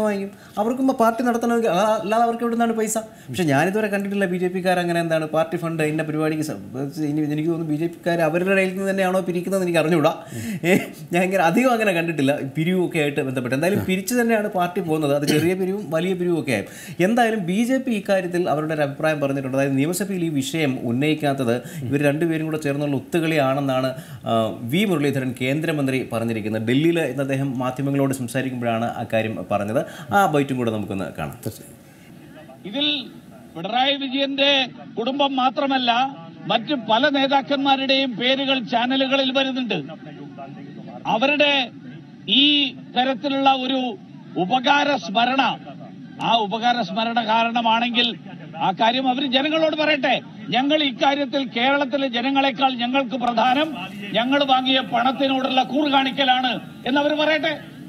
വാങ്ങിക്കും അവർക്കും പാർട്ടി നടത്തണമെങ്കിൽ ആ, അല്ലാതെ അവർക്ക് എവിടെ നിന്നാണ് പൈസ പക്ഷേ ഞാനിതുവരെ കണ്ടിട്ടില്ല ബി ജെ പിക്കാർ അങ്ങനെ എന്താണ് പാർട്ടി ഫണ്ട് ഇന്ന പരിപാടിക്ക് സ- ഇനി എനിക്ക് തോന്നുന്നു ബി ജെ പിക്കാർ അവരുടെ ഇടയിൽ നിന്ന് തന്നെയാണോ പിരിക്കുന്നത് എനിക്ക് അറിഞ്ഞുകൂടാ ഏ, ഞാൻ ഇങ്ങനെ അധികം അങ്ങനെ കണ്ടിട്ടില്ല പിരിവൊക്കെ ആയിട്ട് ബന്ധപ്പെട്ട് എന്തായാലും പിരിച്ചു തന്നെയാണ് പാർട്ടി പോകുന്നത് അത് ചെറിയ പിരിവും വലിയ പിരിവും ഒക്കെ ആയി എന്തായാലും ബി ജെ പി ഇക്കാര്യത്തിൽ അവരുടെ ഒരു അഭിപ്രായം പറഞ്ഞിട്ടുണ്ട് അതായത് നിയമസഭയിൽ ഈ വിഷയം ഉന്നയിക്കാത്തത് ഇവർ രണ്ടുപേരും കൂടെ ചേർന്നുള്ള ഒത്തുകളിയാണെന്നാണ് ആ, വി മുരളീധരൻ കേന്ദ്രമന്ത്രി പറഞ്ഞിരിക്കുന്നത് ഡൽഹിയിൽ ഇന്ന് അദ്ദേഹം മാധ്യമങ്ങളോട് സംസാരിക്കുമ്പോഴാണ് അക്കാര്യം പറഞ്ഞത് ആ ബൈറ്റും കൂടെ നമുക്കൊന്ന് കാണാം ഇതിൽ പിണറായി വിജയന്റെ കുടുംബം മാത്രമല്ല മറ്റ് പല നേതാക്കന്മാരുടെയും പേരുകൾ ചാനലുകളിൽ വരുന്നുണ്ട് അവരുടെ ഈ തരത്തിലുള്ള ഒരു ഉപകാര സ്മരണ ആ ഉപകാര സ്മരണ കാരണമാണെങ്കിൽ ആ കാര്യം അവർ ജനങ്ങളോട് പറയട്ടെ ഞങ്ങൾ ഇക്കാര്യത്തിൽ കേരളത്തിലെ ജനങ്ങളെക്കാൾ ഞങ്ങൾക്ക് പ്രധാനം ഞങ്ങൾ വാങ്ങിയ പണത്തിനോടുള്ള കൂറ് കാണിക്കലാണ് എന്നവർ പറയട്ടെ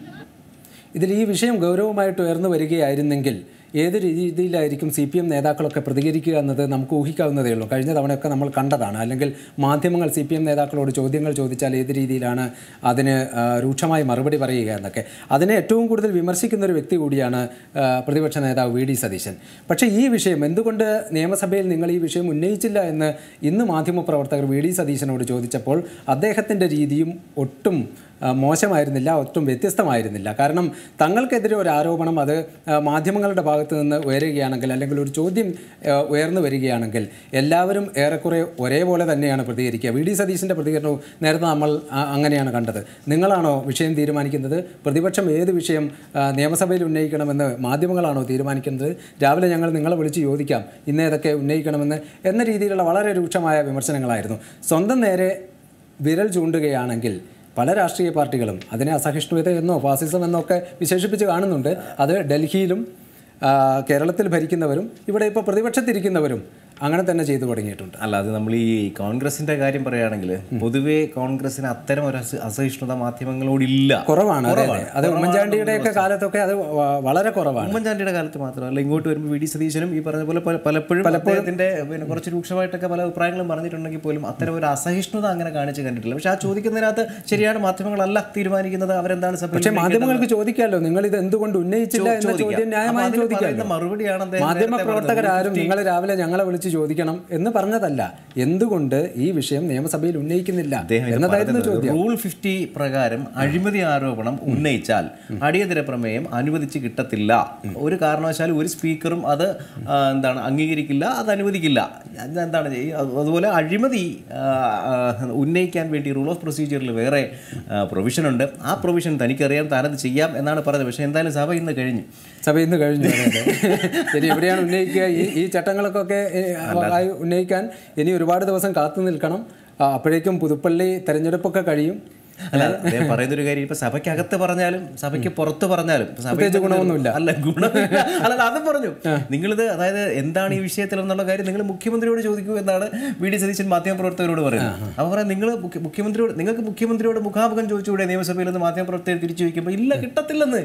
ഇതിൽ ഈ വിഷയം ഗൗരവമായിട്ട് ഉയർന്നു വരികയായിരുന്നെങ്കിൽ ഏത് രീതിയിലായിരിക്കും സി പി എം നേതാക്കളൊക്കെ പ്രതികരിക്കുക എന്നത് നമുക്ക് ഊഹിക്കാവുന്നതേ ഉള്ളൂ കഴിഞ്ഞ തവണയൊക്കെ നമ്മൾ കണ്ടതാണ് അല്ലെങ്കിൽ മാധ്യമങ്ങൾ സി പി എം നേതാക്കളോട് ചോദ്യങ്ങൾ ചോദിച്ചാൽ ഏത് രീതിയിലാണ് അതിന് ആ, രൂക്ഷമായി മറുപടി പറയുക എന്നൊക്കെ അതിനെ ഏറ്റവും കൂടുതൽ വിമർശിക്കുന്ന ഒരു വ്യക്തി കൂടിയാണ് ആ, പ്രതിപക്ഷ നേതാവ് വി ഡി സതീശൻ പക്ഷേ ഈ വിഷയം എന്തുകൊണ്ട് നിയമസഭയിൽ നിങ്ങൾ ഈ വിഷയം ഉന്നയിച്ചില്ല എന്ന് ഇന്ന് മാധ്യമപ്രവർത്തകർ വി ഡി സതീശനോട് ചോദിച്ചപ്പോൾ അദ്ദേഹത്തിൻ്റെ രീതിയും ഒട്ടും ആ, മോശമായിരുന്നില്ല ഒട്ടും വ്യത്യസ്തമായിരുന്നില്ല കാരണം തങ്ങൾക്കെതിരെ ഒരു ആരോപണം അത് ആ, മാധ്യമങ്ങളുടെ ഭാഗത്ത് നിന്ന് ഉയരുകയാണെങ്കിൽ അല്ലെങ്കിൽ ഒരു ചോദ്യം ആ, ഉയർന്നു വരികയാണെങ്കിൽ എല്ലാവരും ഏറെക്കുറെ ഒരേപോലെ തന്നെയാണ് പ്രതികരിക്കുക വി ഡി സതീശിൻ്റെ പ്രതികരണവും നേരത്തെ നമ്മൾ ആ, അങ്ങനെയാണ് കണ്ടത് നിങ്ങളാണോ വിഷയം തീരുമാനിക്കുന്നത് പ്രതിപക്ഷം ഏത് വിഷയം ആ, നിയമസഭയിൽ ഉന്നയിക്കണമെന്ന് മാധ്യമങ്ങളാണോ തീരുമാനിക്കുന്നത് രാവിലെ ഞങ്ങൾ നിങ്ങളെ വിളിച്ച് ചോദിക്കാം ഇന്ന് ഏതൊക്കെ ഉന്നയിക്കണമെന്ന് എന്ന രീതിയിലുള്ള വളരെ രൂക്ഷമായ വിമർശനങ്ങളായിരുന്നു സ്വന്തം നേരെ വിരൽ ചൂണ്ടുകയാണെങ്കിൽ പല രാഷ്ട്രീയ പാർട്ടികളും അതിനെ അസഹിഷ്ണുത എന്നോ ഫാസിസം എന്നോ ഒക്കെ വിശേഷിപ്പിച്ച് കാണുന്നുണ്ട് അത് ഡൽഹിയിലും ആ, കേരളത്തിൽ ഭരിക്കുന്നവരും ഇവിടെ ഇപ്പോൾ പ്രതിപക്ഷത്തിരിക്കുന്നവരും അങ്ങനെ തന്നെ ചെയ്തു തുടങ്ങിയിട്ടുണ്ട് അല്ല അത് നമ്മൾ ഈ കോൺഗ്രസിന്റെ കാര്യം പറയുകയാണെങ്കിൽ പൊതുവേ കോൺഗ്രസിന് അത്തരം ഒരു അസ- അസഹിഷ്ണുത മാധ്യമങ്ങളോടില്ല കുറവാണ് അതെ അതെ കുറവാണ്. അത് ഉമ്മൻചാണ്ടിയുടെയൊക്കെ കാലത്തൊക്കെ അത് വ- വളരെ കുറവാണ് ഉമ്മൻചാണ്ടിയുടെ കാലത്ത് മാത്രമല്ല ഇങ്ങോട്ട് വരുമ്പോൾ വി ഡി സതീശനും ഈ പറഞ്ഞ പോലെ പല- പലപ്പോഴും അദ്ദേഹത്തിന്റെ പിന്നെ കുറച്ച് രൂക്ഷമായിട്ടൊക്കെ പല അഭിപ്രായങ്ങളും പറഞ്ഞിട്ടുണ്ടെങ്കിൽ പോലും അത്തരം ഒരു അസഹിഷ്ണുത അങ്ങനെ കാണിച്ച് കണ്ടിട്ടില്ല പക്ഷെ ആ ചോദിക്കുന്നതിനകത്ത് ശരിയാണ് മാധ്യമങ്ങളല്ല തീരുമാനിക്കുന്നത് അവരെന്താണ് സഭയിൽ പക്ഷേ ഉന്നയിക്കേണ്ടത്. മാധ്യമങ്ങൾക്ക് ചോദിക്കാമല്ലോ നിങ്ങൾ ഇത് എന്തുകൊണ്ട് ഉന്നയിച്ചില്ല എന്ന ചോദിക്കാം. ചോദ്യം ന്യായമായി അപ്പോൾ അതിന് ചോദിക്കാമല്ലോ പറയുന്ന മറുപടിയാണ് അദ്ദേഹം മാധ്യമ നേരത്തെ പ്രവർത്തകരാരും പറഞ്ഞത്. നിങ്ങൾ രാവിലെ ഞങ്ങളെ വിളിച്ച് ചോദിക്കണം എന്ന് പറഞ്ഞതല്ല എന്തുകൊണ്ട് ഈ വിഷയം നിയമസഭയിൽ ഉന്നയിക്കുന്നില്ല അദ്ദേഹം ഇത് എന്നതായിരുന്നു പറഞ്ഞത് ചോദ്യം റൂൾ ഫിഫ്റ്റി പ്രകാരം അഴിമതി ആരോപണം ഉന്നയിച്ചാൽ അടിയന്തര പ്രമേയം അനുവദിച്ച് കിട്ടത്തില്ല ഒരു കാരണവശാലും ഒരു സ്പീക്കറും അത് ആ, എന്താണ് അംഗീകരിക്കില്ല അത് അനുവദിക്കില്ല അത് എന്താണ് ഈ അതുപോലെ അഴിമതി ആ, ആ, ഉന്നയിക്കാൻ വേണ്ടി റൂൾ ഓഫ് പ്രൊസീജിയറിൽ വേറെ പ്രൊവിഷൻ ഉണ്ട് ആ പ്രൊവിഷൻ തനിക്കറിയാം താനത് ചെയ്യാം എന്നാണ് പറഞ്ഞത് പക്ഷേ എന്തായാലും സഭ ഇന്ന് കഴിഞ്ഞു സഭ ഇന്ന് കഴിഞ്ഞു അതെ, അതെ. ശരി എവിടെയാണ് ഉന്നയിക്കുക ഈ ഈ ചട്ടങ്ങൾക്കൊക്കെ ഏ, ആയി ഉന്നയിക്കാൻ ഇനി ഒരുപാട് ദിവസം കാത്തു നിൽക്കണം ആ, അപ്പോഴേക്കും പുതുപ്പള്ളി തെരഞ്ഞെടുപ്പൊക്കെ കഴിയും അല്ല അദ്ദേഹം പറയുന്ന ഒരു കാര്യം ഇപ്പൊ സഭയ്ക്കകത്ത് പറഞ്ഞാലും സഭയ്ക്ക് പുറത്ത് പറഞ്ഞാലും ഇപ്പൊ സഭയിൽ പ്രത്യേകിച്ച് തന്നെ ഒരു- ഗുണമൊന്നുമില്ല. അല്ല ഗുണമില്ല അല്ല അത് പറഞ്ഞു നിങ്ങളിത് അതായത് എന്താണ് ഈ വിഷയത്തിൽ എന്നുള്ള കാര്യം നിങ്ങൾ മുഖ്യമന്ത്രിയോട് ചോദിക്കൂ എന്നാണ് വി ഡി സതീശൻ മാധ്യമപ്രവർത്തകരോട് പറയുന്നത് അപ്പോൾ പറയാം നിങ്ങൾ മുഖ്യമന്ത്രിയോട് നിങ്ങൾക്ക് മുഖ്യമന്ത്രിയോട് മുഖാമുഖം ചോദിച്ചുകൂടെ നിയമസഭയിൽ നിന്ന് മാധ്യമപ്രവർത്തകർ തിരിച്ചു ചോദിക്കുമ്പോൾ ഇല്ല കിട്ടത്തില്ലെന്ന്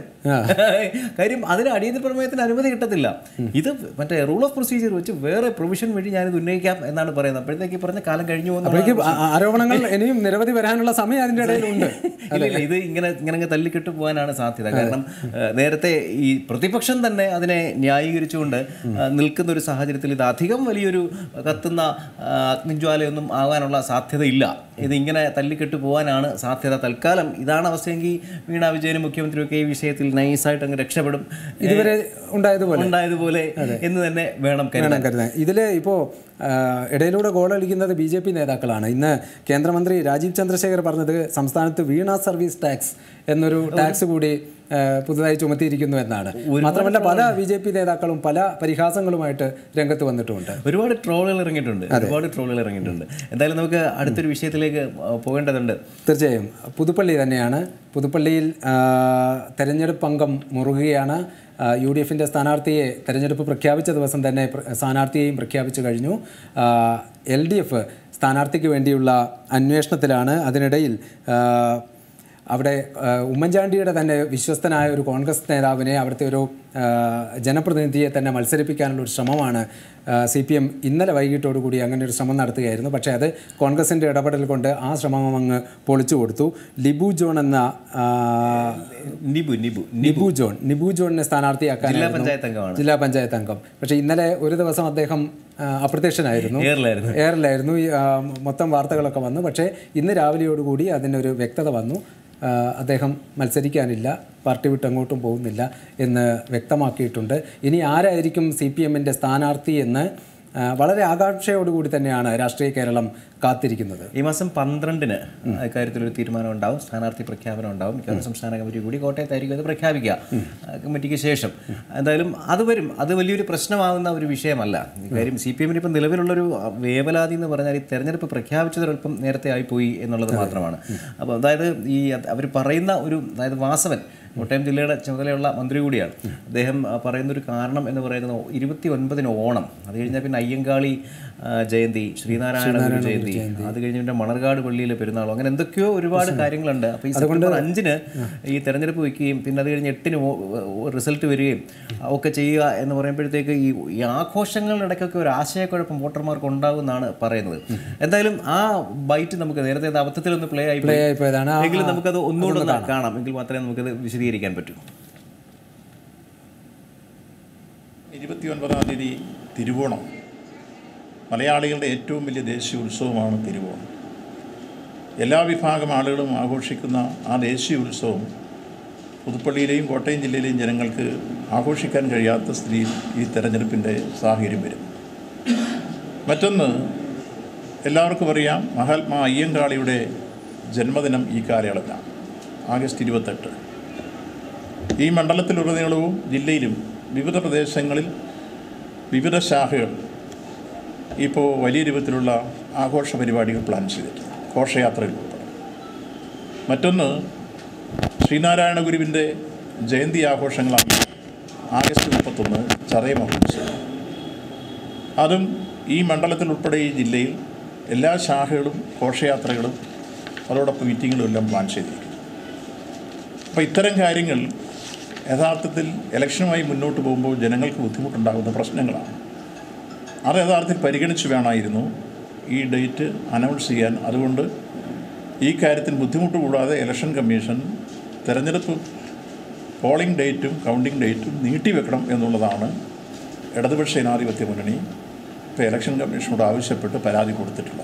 കാര്യം അതിന് അടിയന്തര പ്രമേയത്തിന് അനുമതി കിട്ടത്തില്ല ഇത് മറ്റേ റൂൾ ഓഫ് പ്രൊസീജിയർ വെച്ച് വേറെ പ്രൊവിഷൻ വഴി ഞാനിത് ഉന്നയിക്കാം എന്നാണ് പറയുന്നത് അപ്പോഴത്തേക്ക് ഈ പറഞ്ഞ കാലം കഴിഞ്ഞു പോകുന്ന അപ്പോഴേക്കും ആ- ആരോപണങ്ങൾ ഇനിയും നിരവധി വരാനുള്ള സമയം അതിൻ്റെ ഇടയിലുണ്ട് ഇല്ല, ഇല്ല, ഇത് ഇങ്ങനെ ഇങ്ങനെ അങ്ങ് തല്ലിക്കെട്ട് പോകാനാണ് സാധ്യത കാരണം ഏഹ്, നേരത്തെ ഈ പ്രതിപക്ഷം തന്നെ അതിനെ ന്യായീകരിച്ചുകൊണ്ട് ഏഹ്, നിൽക്കുന്ന ഒരു സാഹചര്യത്തിൽ ഇത് അധികം വലിയൊരു കത്തുന്ന ആ, അഗ്നിജ്വാലയൊന്നും ആവാനുള്ള സാധ്യതയില്ല ഇത് ഇങ്ങനെ തല്ലിക്കെട്ട് പോകാനാണ് സാധ്യത തൽക്കാലം ഇതാണ് അവസ്ഥയെങ്കിൽ വീണ വിജയനും മുഖ്യമന്ത്രിയൊക്കെ ഈ വിഷയത്തിൽ നൈസായിട്ട് അങ്ങ് രക്ഷപ്പെടും ഇതുവരെ ഉണ്ടായതുപോലെ ഉണ്ടായതുപോലെ എന്ന് തന്നെ വേണം കരുതാൻ വേണം കരുതാൻ ഇതിൽ ഇപ്പോൾ ഇടയിലൂടെ ഗോളടിക്കുന്നത് ബി ജെ പി നേതാക്കളാണ് ഇന്ന് കേന്ദ്രമന്ത്രി രാജീവ് ചന്ദ്രശേഖർ പറഞ്ഞത് സംസ്ഥാനത്ത് വീണ സർവീസ് ടാക്സ് എന്നൊരു ടാക്സ് കൂടി ആ, പുതുതായി ചുമത്തിയിരിക്കുന്നു എന്നാണ് മാത്രമല്ല പല ബി ജെ പി നേതാക്കളും പല പരിഹാസങ്ങളുമായിട്ട് രംഗത്ത് വന്നിട്ടുമുണ്ട് ഒരുപാട് ട്രോളുകൾ ഇറങ്ങിയിട്ടുണ്ട് ഒരുപാട് ട്രോളുകൾ ഇറങ്ങിയിട്ടുണ്ട് എന്തായാലും നമുക്ക് അടുത്തൊരു വിഷയത്തിലേക്ക് ആ, പോകേണ്ടതുണ്ട് തീർച്ചയായും പുതുപ്പള്ളി തന്നെയാണ് പുതുപ്പള്ളിയിൽ ആ, തെരഞ്ഞെടുപ്പ് അംഗം മുറുകുകയാണ് യു ഡി എഫിൻ്റെ സ്ഥാനാർത്ഥിയെ തെരഞ്ഞെടുപ്പ് പ്രഖ്യാപിച്ച ദിവസം തന്നെ പ്ര- സ്ഥാനാർത്ഥിയെയും പ്രഖ്യാപിച്ചു കഴിഞ്ഞു എൽ ഡി എഫ് സ്ഥാനാർത്ഥിക്ക് വേണ്ടിയുള്ള അന്വേഷണത്തിലാണ് അതിനിടയിൽ ആ, അവിടെ ആ, ഉമ്മൻചാണ്ടിയുടെ തന്നെ വിശ്വസ്തനായ ഒരു കോൺഗ്രസ് നേതാവിനെ അവിടുത്തെ ഒരു ആ, ജനപ്രതിനിധിയെ തന്നെ മത്സരിപ്പിക്കാനുള്ള ഒരു ശ്രമമാണ് സി പി എം ഇന്നലെ വൈകിട്ടോടുകൂടി അങ്ങനെ ഒരു ശ്രമം നടത്തുകയായിരുന്നു പക്ഷേ അത് കോൺഗ്രസിൻ്റെ ഇടപെടൽ കൊണ്ട് ആ ശ്രമം അങ്ങ് പൊളിച്ചു കൊടുത്തു ലിബു ജോൺ എന്ന ആ, നിബു നിബു നിബു ജോൺ നിബു ജോണിനെ സ്ഥാനാർത്ഥിയാക്കാൻ ജില്ലാ പഞ്ചായത്ത് അംഗമാണ് ജില്ലാ പഞ്ചായത്ത് അംഗം പക്ഷേ ഇന്നലെ ഒരു ദിവസം അദ്ദേഹം ആ, അപ്രത്യക്ഷനായിരുന്നു എയറിലായിരുന്നു എയറിലായിരുന്നു ഈ, ആ, മൊത്തം വാർത്തകളൊക്കെ വന്നു പക്ഷേ ഇന്ന് രാവിലെയോടുകൂടി അതിനൊരു വ്യക്തത വന്നു ആ, അദ്ദേഹം മത്സരിക്കാനില്ല പാർട്ടി വിട്ട് അങ്ങോട്ടും പോകുന്നില്ല എന്ന് വ്യക്തമാക്കിയിട്ടുണ്ട് ഇനി ആരായിരിക്കും സി പി എമ്മിൻ്റെ സ്ഥാനാർത്ഥി എന്ന് ആ, വളരെ ആകാംക്ഷയോടുകൂടി തന്നെയാണ് രാഷ്ട്രീയ കേരളം കാത്തിരിക്കുന്നത് ഈ മാസം പന്ത്രണ്ടിന് ഇക്കാര്യത്തിൽ ഒരു തീരുമാനം ഉണ്ടാവും സ്ഥാനാർത്ഥി പ്രഖ്യാപനം ഉണ്ടാവും മിക്കവാറും സംസ്ഥാന കമ്മിറ്റി കൂടി കോട്ടയത്തായിരിക്കും അത് പ്രഖ്യാപിക്കുക ആ, കമ്മിറ്റിക്ക് ശേഷം എന്തായാലും അത് വരും അത് വലിയൊരു പ്രശ്നമാകുന്ന ഒരു വിഷയമല്ല കാര്യം സി പി എമ്മിന് ഇപ്പം നിലവിലുള്ളൊരു വേവലാതി എന്ന് പറഞ്ഞാൽ ഈ തെരഞ്ഞെടുപ്പ് പ്രഖ്യാപിച്ചത് അല്പം നേരത്തെ ആയിപ്പോയി എന്നുള്ളത് മാത്രമാണ് അപ്പോൾ അതായത് ഈ അവർ പറയുന്ന ഒരു അതായത് വാസവൻ കോട്ടയം ജില്ലയുടെ ചുമതലയുള്ള മന്ത്രി കൂടിയാണ് അദ്ദേഹം ആ, പറയുന്നൊരു കാരണം എന്ന് പറയുന്നത് ഇരുപത്തി ഒൻപതിന് ഓണം അത് കഴിഞ്ഞാൽ പിന്നെ അയ്യങ്കാളി ആ, ജയന്തി ശ്രീനാരായണ ഗുരു ജയന്തി അത് കഴിഞ്ഞ് പിന്നെ മണർകാട് പള്ളിയിലെ പെരുന്നാളും അങ്ങനെ എന്തൊക്കെയോ ഒരുപാട് കാര്യങ്ങളുണ്ട് അപ്പോൾ ഈ സെപ്റ്റംബർ അഞ്ചിന് ഈ തെരഞ്ഞെടുപ്പ് വയ്ക്കുകയും പിന്നെ അത് കഴിഞ്ഞ് എട്ടിന് റിസൾട്ട് വരികയും ഒക്കെ ചെയ്യുക എന്ന് പറയുമ്പോഴത്തേക്ക് ഈ ഈ ആഘോഷങ്ങളുടെ ഇടയ്ക്കൊക്കെ ഒരു ആശയക്കുഴപ്പം വോട്ടർമാർക്ക് ഉണ്ടാകുമെന്നാണ് പറയുന്നത് എന്തായാലും ആ ബൈറ്റ് നമുക്ക് നേരത്തെ അത് അബദ്ധത്തിലൊന്ന് പ്ലേ ആയി പ്ലേ ആയിപ്പോയതാണ് ആ- എങ്കിലും നമുക്കത് ഒന്നുകൂടെ ഒന്ന് കാണാം എങ്കിൽ മാത്രമേ നമുക്കത് വിശദീകരിക്കാൻ പറ്റൂ ഇരുപത്തി ഒൻപതാം തീയതി തിരുവോണം മലയാളികളുടെ ഏറ്റവും വലിയ ദേശീയ ഉത്സവമാണ് തിരുവോണം എല്ലാ വിഭാഗം ആളുകളും ആഘോഷിക്കുന്ന ആ ദേശീയ ഉത്സവം പുതുപ്പള്ളിയിലെയും കോട്ടയം ജില്ലയിലെയും ജനങ്ങൾക്ക് ആഘോഷിക്കാൻ കഴിയാത്ത സ്ഥിതിയിൽ ഈ തെരഞ്ഞെടുപ്പിൻ്റെ സാഹചര്യം വരും മറ്റൊന്ന് എല്ലാവർക്കും അറിയാം മഹാത്മാ അയ്യങ്കാളിയുടെ ജന്മദിനം ഈ കാലയളവിലാണ് ആഗസ്റ്റ് ഇരുപത്തെട്ട് ഈ മണ്ഡലത്തിലുടനീളവും ജില്ലയിലും വിവിധ പ്രദേശങ്ങളിൽ വിവിധ ശാഖകൾ ഇപ്പോൾ വലിയ രൂപത്തിലുള്ള ആഘോഷ പരിപാടികൾ പ്ലാൻ ചെയ്തിട്ടുണ്ട് ഘോഷയാത്രയിൽ ഉൾപ്പെടെ മറ്റൊന്ന് ശ്രീനാരായണ ഗുരുവിൻ്റെ ജയന്തി ആഘോഷങ്ങളാണ് ആഗസ്റ്റ് മുപ്പത്തൊന്ന് ചതയ മഹോത്സവം അതും ഈ മണ്ഡലത്തിൽ ഉൾപ്പെടെ ഈ ജില്ലയിൽ എല്ലാ ശാഖകളും ഘോഷയാത്രകളും അതോടൊപ്പം മീറ്റിങ്ങുകളും എല്ലാം പ്ലാൻ ചെയ്തിരിക്കുന്നു അപ്പോൾ ഇത്തരം കാര്യങ്ങൾ യഥാർത്ഥത്തിൽ ഇലക്ഷനുമായി മുന്നോട്ട് പോകുമ്പോൾ ജനങ്ങൾക്ക് ബുദ്ധിമുട്ടുണ്ടാകുന്ന പ്രശ്നങ്ങളാണ് അത് യഥാർത്ഥത്തിൽ പരിഗണിച്ച് വേണമായിരുന്നു ഈ ഡേറ്റ് അനൗൺസ് ചെയ്യാൻ അതുകൊണ്ട് ഈ കാര്യത്തിൽ ബുദ്ധിമുട്ട് കൂടാതെ ഇലക്ഷൻ കമ്മീഷൻ തെരഞ്ഞെടുപ്പ് പോളിംഗ് ഡേറ്റും കൗണ്ടിംഗ് ഡേറ്റും നീട്ടിവെക്കണം എന്നുള്ളതാണ് ഇടതുപക്ഷ ജനാധിപത്യ മുന്നണി ഇപ്പോൾ ഇലക്ഷൻ കമ്മീഷനോട് ആവശ്യപ്പെട്ട് പരാതി കൊടുത്തിട്ടുള്ളത്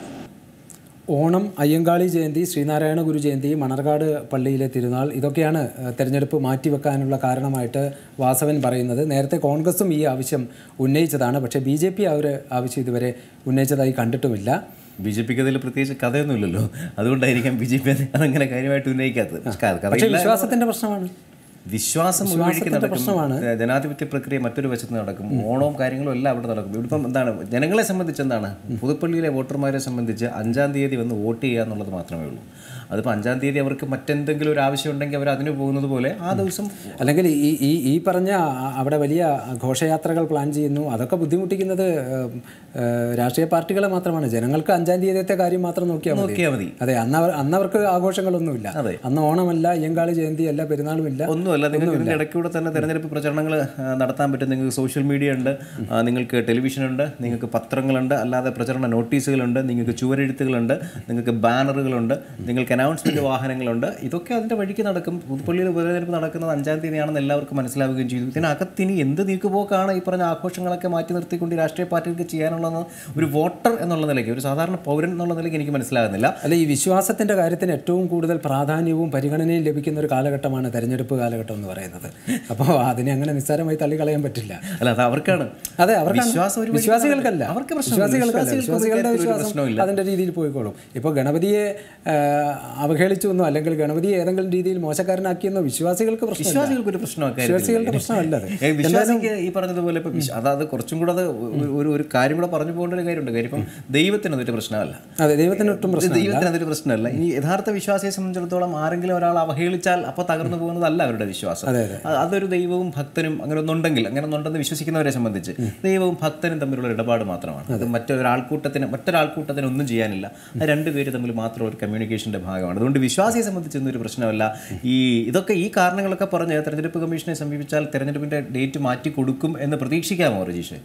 ഓണം അയ്യങ്കാളി ജയന്തി ശ്രീനാരായണ ഗുരു ജയന്തി മണർകാട് പള്ളിയിലെ തിരുനാൾ ഇതൊക്കെയാണ് ഏഹ്, തെരഞ്ഞെടുപ്പ് മാറ്റിവെക്കാനുള്ള കാരണമായിട്ട് വാസവൻ പറയുന്നത് നേരത്തെ കോൺഗ്രസും ഈ ആവശ്യം ഉന്നയിച്ചതാണ് പക്ഷേ ബി ജെ പി ആ ഒരു ആവശ്യം ഇതുവരെ ഉന്നയിച്ചതായി കണ്ടിട്ടുമില്ല ബി ജെ പിക്ക് അതിൽ പ്രത്യേകിച്ച് കഥയൊന്നുമില്ലല്ലോ അതുകൊണ്ടായിരിക്കാം ബി ജെ പി അതിങ്ങനെ കാര്യമായിട്ട് ഉന്നയിക്കാത്തത് പക്ഷേ കഥ- പക്ഷേ കഥയില്ല വിശ്വാസത്തിന്റെ പ്രശ്നമാണ് വിശ്വാസം ഒരു വഴിക്ക് വിശ്വാസത്തിന്റെ നടക്കും പ്രശ്നമാണ്. ഏ, ജനാധിപത്യ പ്രക്രിയ മറ്റൊരു വശത്ത് നടക്കും ഓണവും കാര്യങ്ങളും എല്ലാം അവിടെ നടക്കും ഇവിടിപ്പം എന്താണ് ജനങ്ങളെ സംബന്ധിച്ച് എന്താണ് പുതുപ്പള്ളിയിലെ വോട്ടർമാരെ സംബന്ധിച്ച് അഞ്ചാം തീയതി വന്ന് വോട്ട് ചെയ്യുക എന്നുള്ളത് മാത്രമേ ഉള്ളൂ അതിപ്പോൾ അഞ്ചാം തീയതി അവർക്ക് മറ്റെന്തെങ്കിലും ഒരു ആവശ്യം ഉണ്ടെങ്കിൽ അവർ അതിന് പോകുന്നത് പോലെ ആ ദിവസം അല്ലെങ്കിൽ ഈ ഈ ഈ പറഞ്ഞ ആ- അവിടെ വലിയ ഘോഷയാത്രകൾ പ്ലാൻ ചെയ്യുന്നു അതൊക്കെ ബുദ്ധിമുട്ടിക്കുന്നത് ഏഹ്, ഏഹ്, രാഷ്ട്രീയ പാർട്ടികളെ മാത്രമാണ് ജനങ്ങൾക്ക് അഞ്ചാം തീയതിയത്തെ കാര്യം മാത്രം നോക്കിയാൽ മതി നോക്കിയാൽ മതി അതെ അന്ന് അവർ അന്ന് അവർക്ക് ആഘോഷങ്ങളൊന്നുമില്ല അതെ. അന്ന് ഓണമല്ല അയ്യങ്കാളി ജയന്തി അല്ല പെരുന്നാളുമില്ല ഒന്നുമല്ല നിങ്ങൾക്ക് ഇതിൻ്റെ ഇടയ്ക്കൂടെ തന്നെ തെരഞ്ഞെടുപ്പ് പ്രചരണങ്ങൾ നടത്താൻ പറ്റും നിങ്ങൾക്ക് സോഷ്യൽ മീഡിയ ഉണ്ട് ആ, നിങ്ങൾക്ക് ടെലിവിഷൻ ഉണ്ട് നിങ്ങൾക്ക് പത്രങ്ങളുണ്ട് അല്ലാതെ പ്രചരണ നോട്ടീസുകളുണ്ട് നിങ്ങൾക്ക് ചുവരെഴുത്തുകളുണ്ട് നിങ്ങൾക്ക് ബാനറുകളുണ്ട് നിങ്ങൾക്ക് അനൗൺസ്മെൻറ്റ് വാഹനങ്ങളുണ്ട് ഇതൊക്കെ അതിൻ്റെ വഴിക്ക് നടക്കും പുതുപ്പള്ളിയിൽ ഉപതെരഞ്ഞെടുപ്പ് നടക്കുന്നത് അഞ്ചാം തീയതിയാണെന്ന് എല്ലാവർക്കും മനസ്സിലാവുകയും ചെയ്തു ഇതിനകത്തിനി എന്ത് നീക്കുപോക്കാണ് ഈ പറഞ്ഞ ആഘോഷങ്ങളൊക്കെ മാറ്റി നിർത്തിക്കൊണ്ട് ഈ രാഷ്ട്രീയ പാർട്ടികൾക്ക് ചെയ്യാനുള്ളതെന്ന് ഒരു വോട്ടർ എന്നുള്ള നിലയ്ക്ക് ഒരു സാധാരണ പൗരൻ എന്നുള്ള നിലയ്ക്ക് എനിക്ക് മനസ്സിലാകുന്നില്ല അല്ല ഈ വിശ്വാസത്തിന്റെ കാര്യത്തിന് ഏറ്റവും കൂടുതൽ പ്രാധാന്യവും പരിഗണനയും ലഭിക്കുന്ന ഒരു കാലഘട്ടമാണ് തെരഞ്ഞെടുപ്പ് കാലഘട്ടം എന്ന് പറയുന്നത് അപ്പോൾ അതിനെ അങ്ങനെ നിസ്സാരമായി തള്ളിക്കളയാൻ പറ്റില്ല അല്ല അത് അവർക്കാണ് അതെ അവർക്കാണ് വിശ്വാസം ഒരു വഴിക്ക് വിശ്വാസികൾക്കല്ല നടക്കും. അവർക്ക് പ്രശ്നമില്ല. വിശ്വാസികൾക്കല്ല വിശ്വാസികൾക്ക് വിശ്വാസികളുടെ ഒരു വിശ്വാസം പ്രശ്നവുമില്ല. അതിന്റെ രീതിയിൽ പോയിക്കോളും ഇപ്പോൾ ഗണപതിയെ ആ, അവഹേളിച്ചു എന്നോ അല്ലെങ്കിൽ ഗണപതിയെ ഏതെങ്കിലും രീതിയിൽ മോശക്കാരനാക്കിയെന്നോ വിശ്വാസികൾക്ക് പ്രശ്നമില്ല വിശ്വാസികൾക്ക് ഒരു പ്രശ്നമൊക്കെ വിശ്വാസികളുടെ പ്രശ്നമല്ല അത് ഏ, വിശ്വാസിക്ക് ഈ പറഞ്ഞതുപോലെ ഇപ്പൊ വിശ്വ- അതായത് കുറച്ചും കൂടെ അത് ഒരു- ഒരു ഒരു കാര്യം കൂടെ പറഞ്ഞു പോകേണ്ട ഒരു കാര്യമുണ്ട് കാര്യം ഇപ്പം ദൈവത്തിന് അതൊരു പ്രശ്നമല്ല അതെ ദൈവത്തിന് ഒട്ടും പ്രശ്നമില്ല ദൈവത്തിന് അതൊരു പ്രശ്നമല്ല ഇനി യഥാർത്ഥ വിശ്വാസിയെ സംബന്ധിച്ചിടത്തോളം ആരെങ്കിലും ഒരാൾ അവഹേളിച്ചാൽ അപ്പോൾ തകർന്നു പോകുന്നതല്ല അവരുടെ വിശ്വാസം അതെ, അ- അതൊരു ദൈവവും ഭക്തനും അങ്ങനെ ഒന്നുണ്ടെങ്കിൽ അങ്ങനെ ഒന്നുണ്ടെന്ന് വിശ്വസിക്കുന്നവരെ സംബന്ധിച്ച് ദൈവവും ഭക്തനും തമ്മിലുള്ള ഇടപാട് മാത്രമാണ് അത് മറ്റൊരാൾക്കൂട്ടത്തിന് മറ്റൊരാൾക്കൂട്ടത്തിന് ഒന്നും ചെയ്യാനില്ല അത് രണ്ടുപേര് തമ്മിൽ മാത്രം ഒരു കമ്മ്യൂണിക്കേഷൻ കാൽക്കുലേഷൻ്റെ ഭാഗമാണ് അതുകൊണ്ട് വിശ്വാസിയെ സംബന്ധിച്ചൊന്നും ഒരു പ്രശ്നമല്ല ഈ ഇതൊക്കെ ഈ കാരണങ്ങളൊക്കെ പറഞ്ഞ് തെരഞ്ഞെടുപ്പ് കമ്മീഷനെ സമീപിച്ചാൽ തെരഞ്ഞെടുപ്പിൻ്റെ ഡേറ്റ് മാറ്റി കൊടുക്കും എന്ന് പ്രതീക്ഷിക്കാമോ രജീഷ്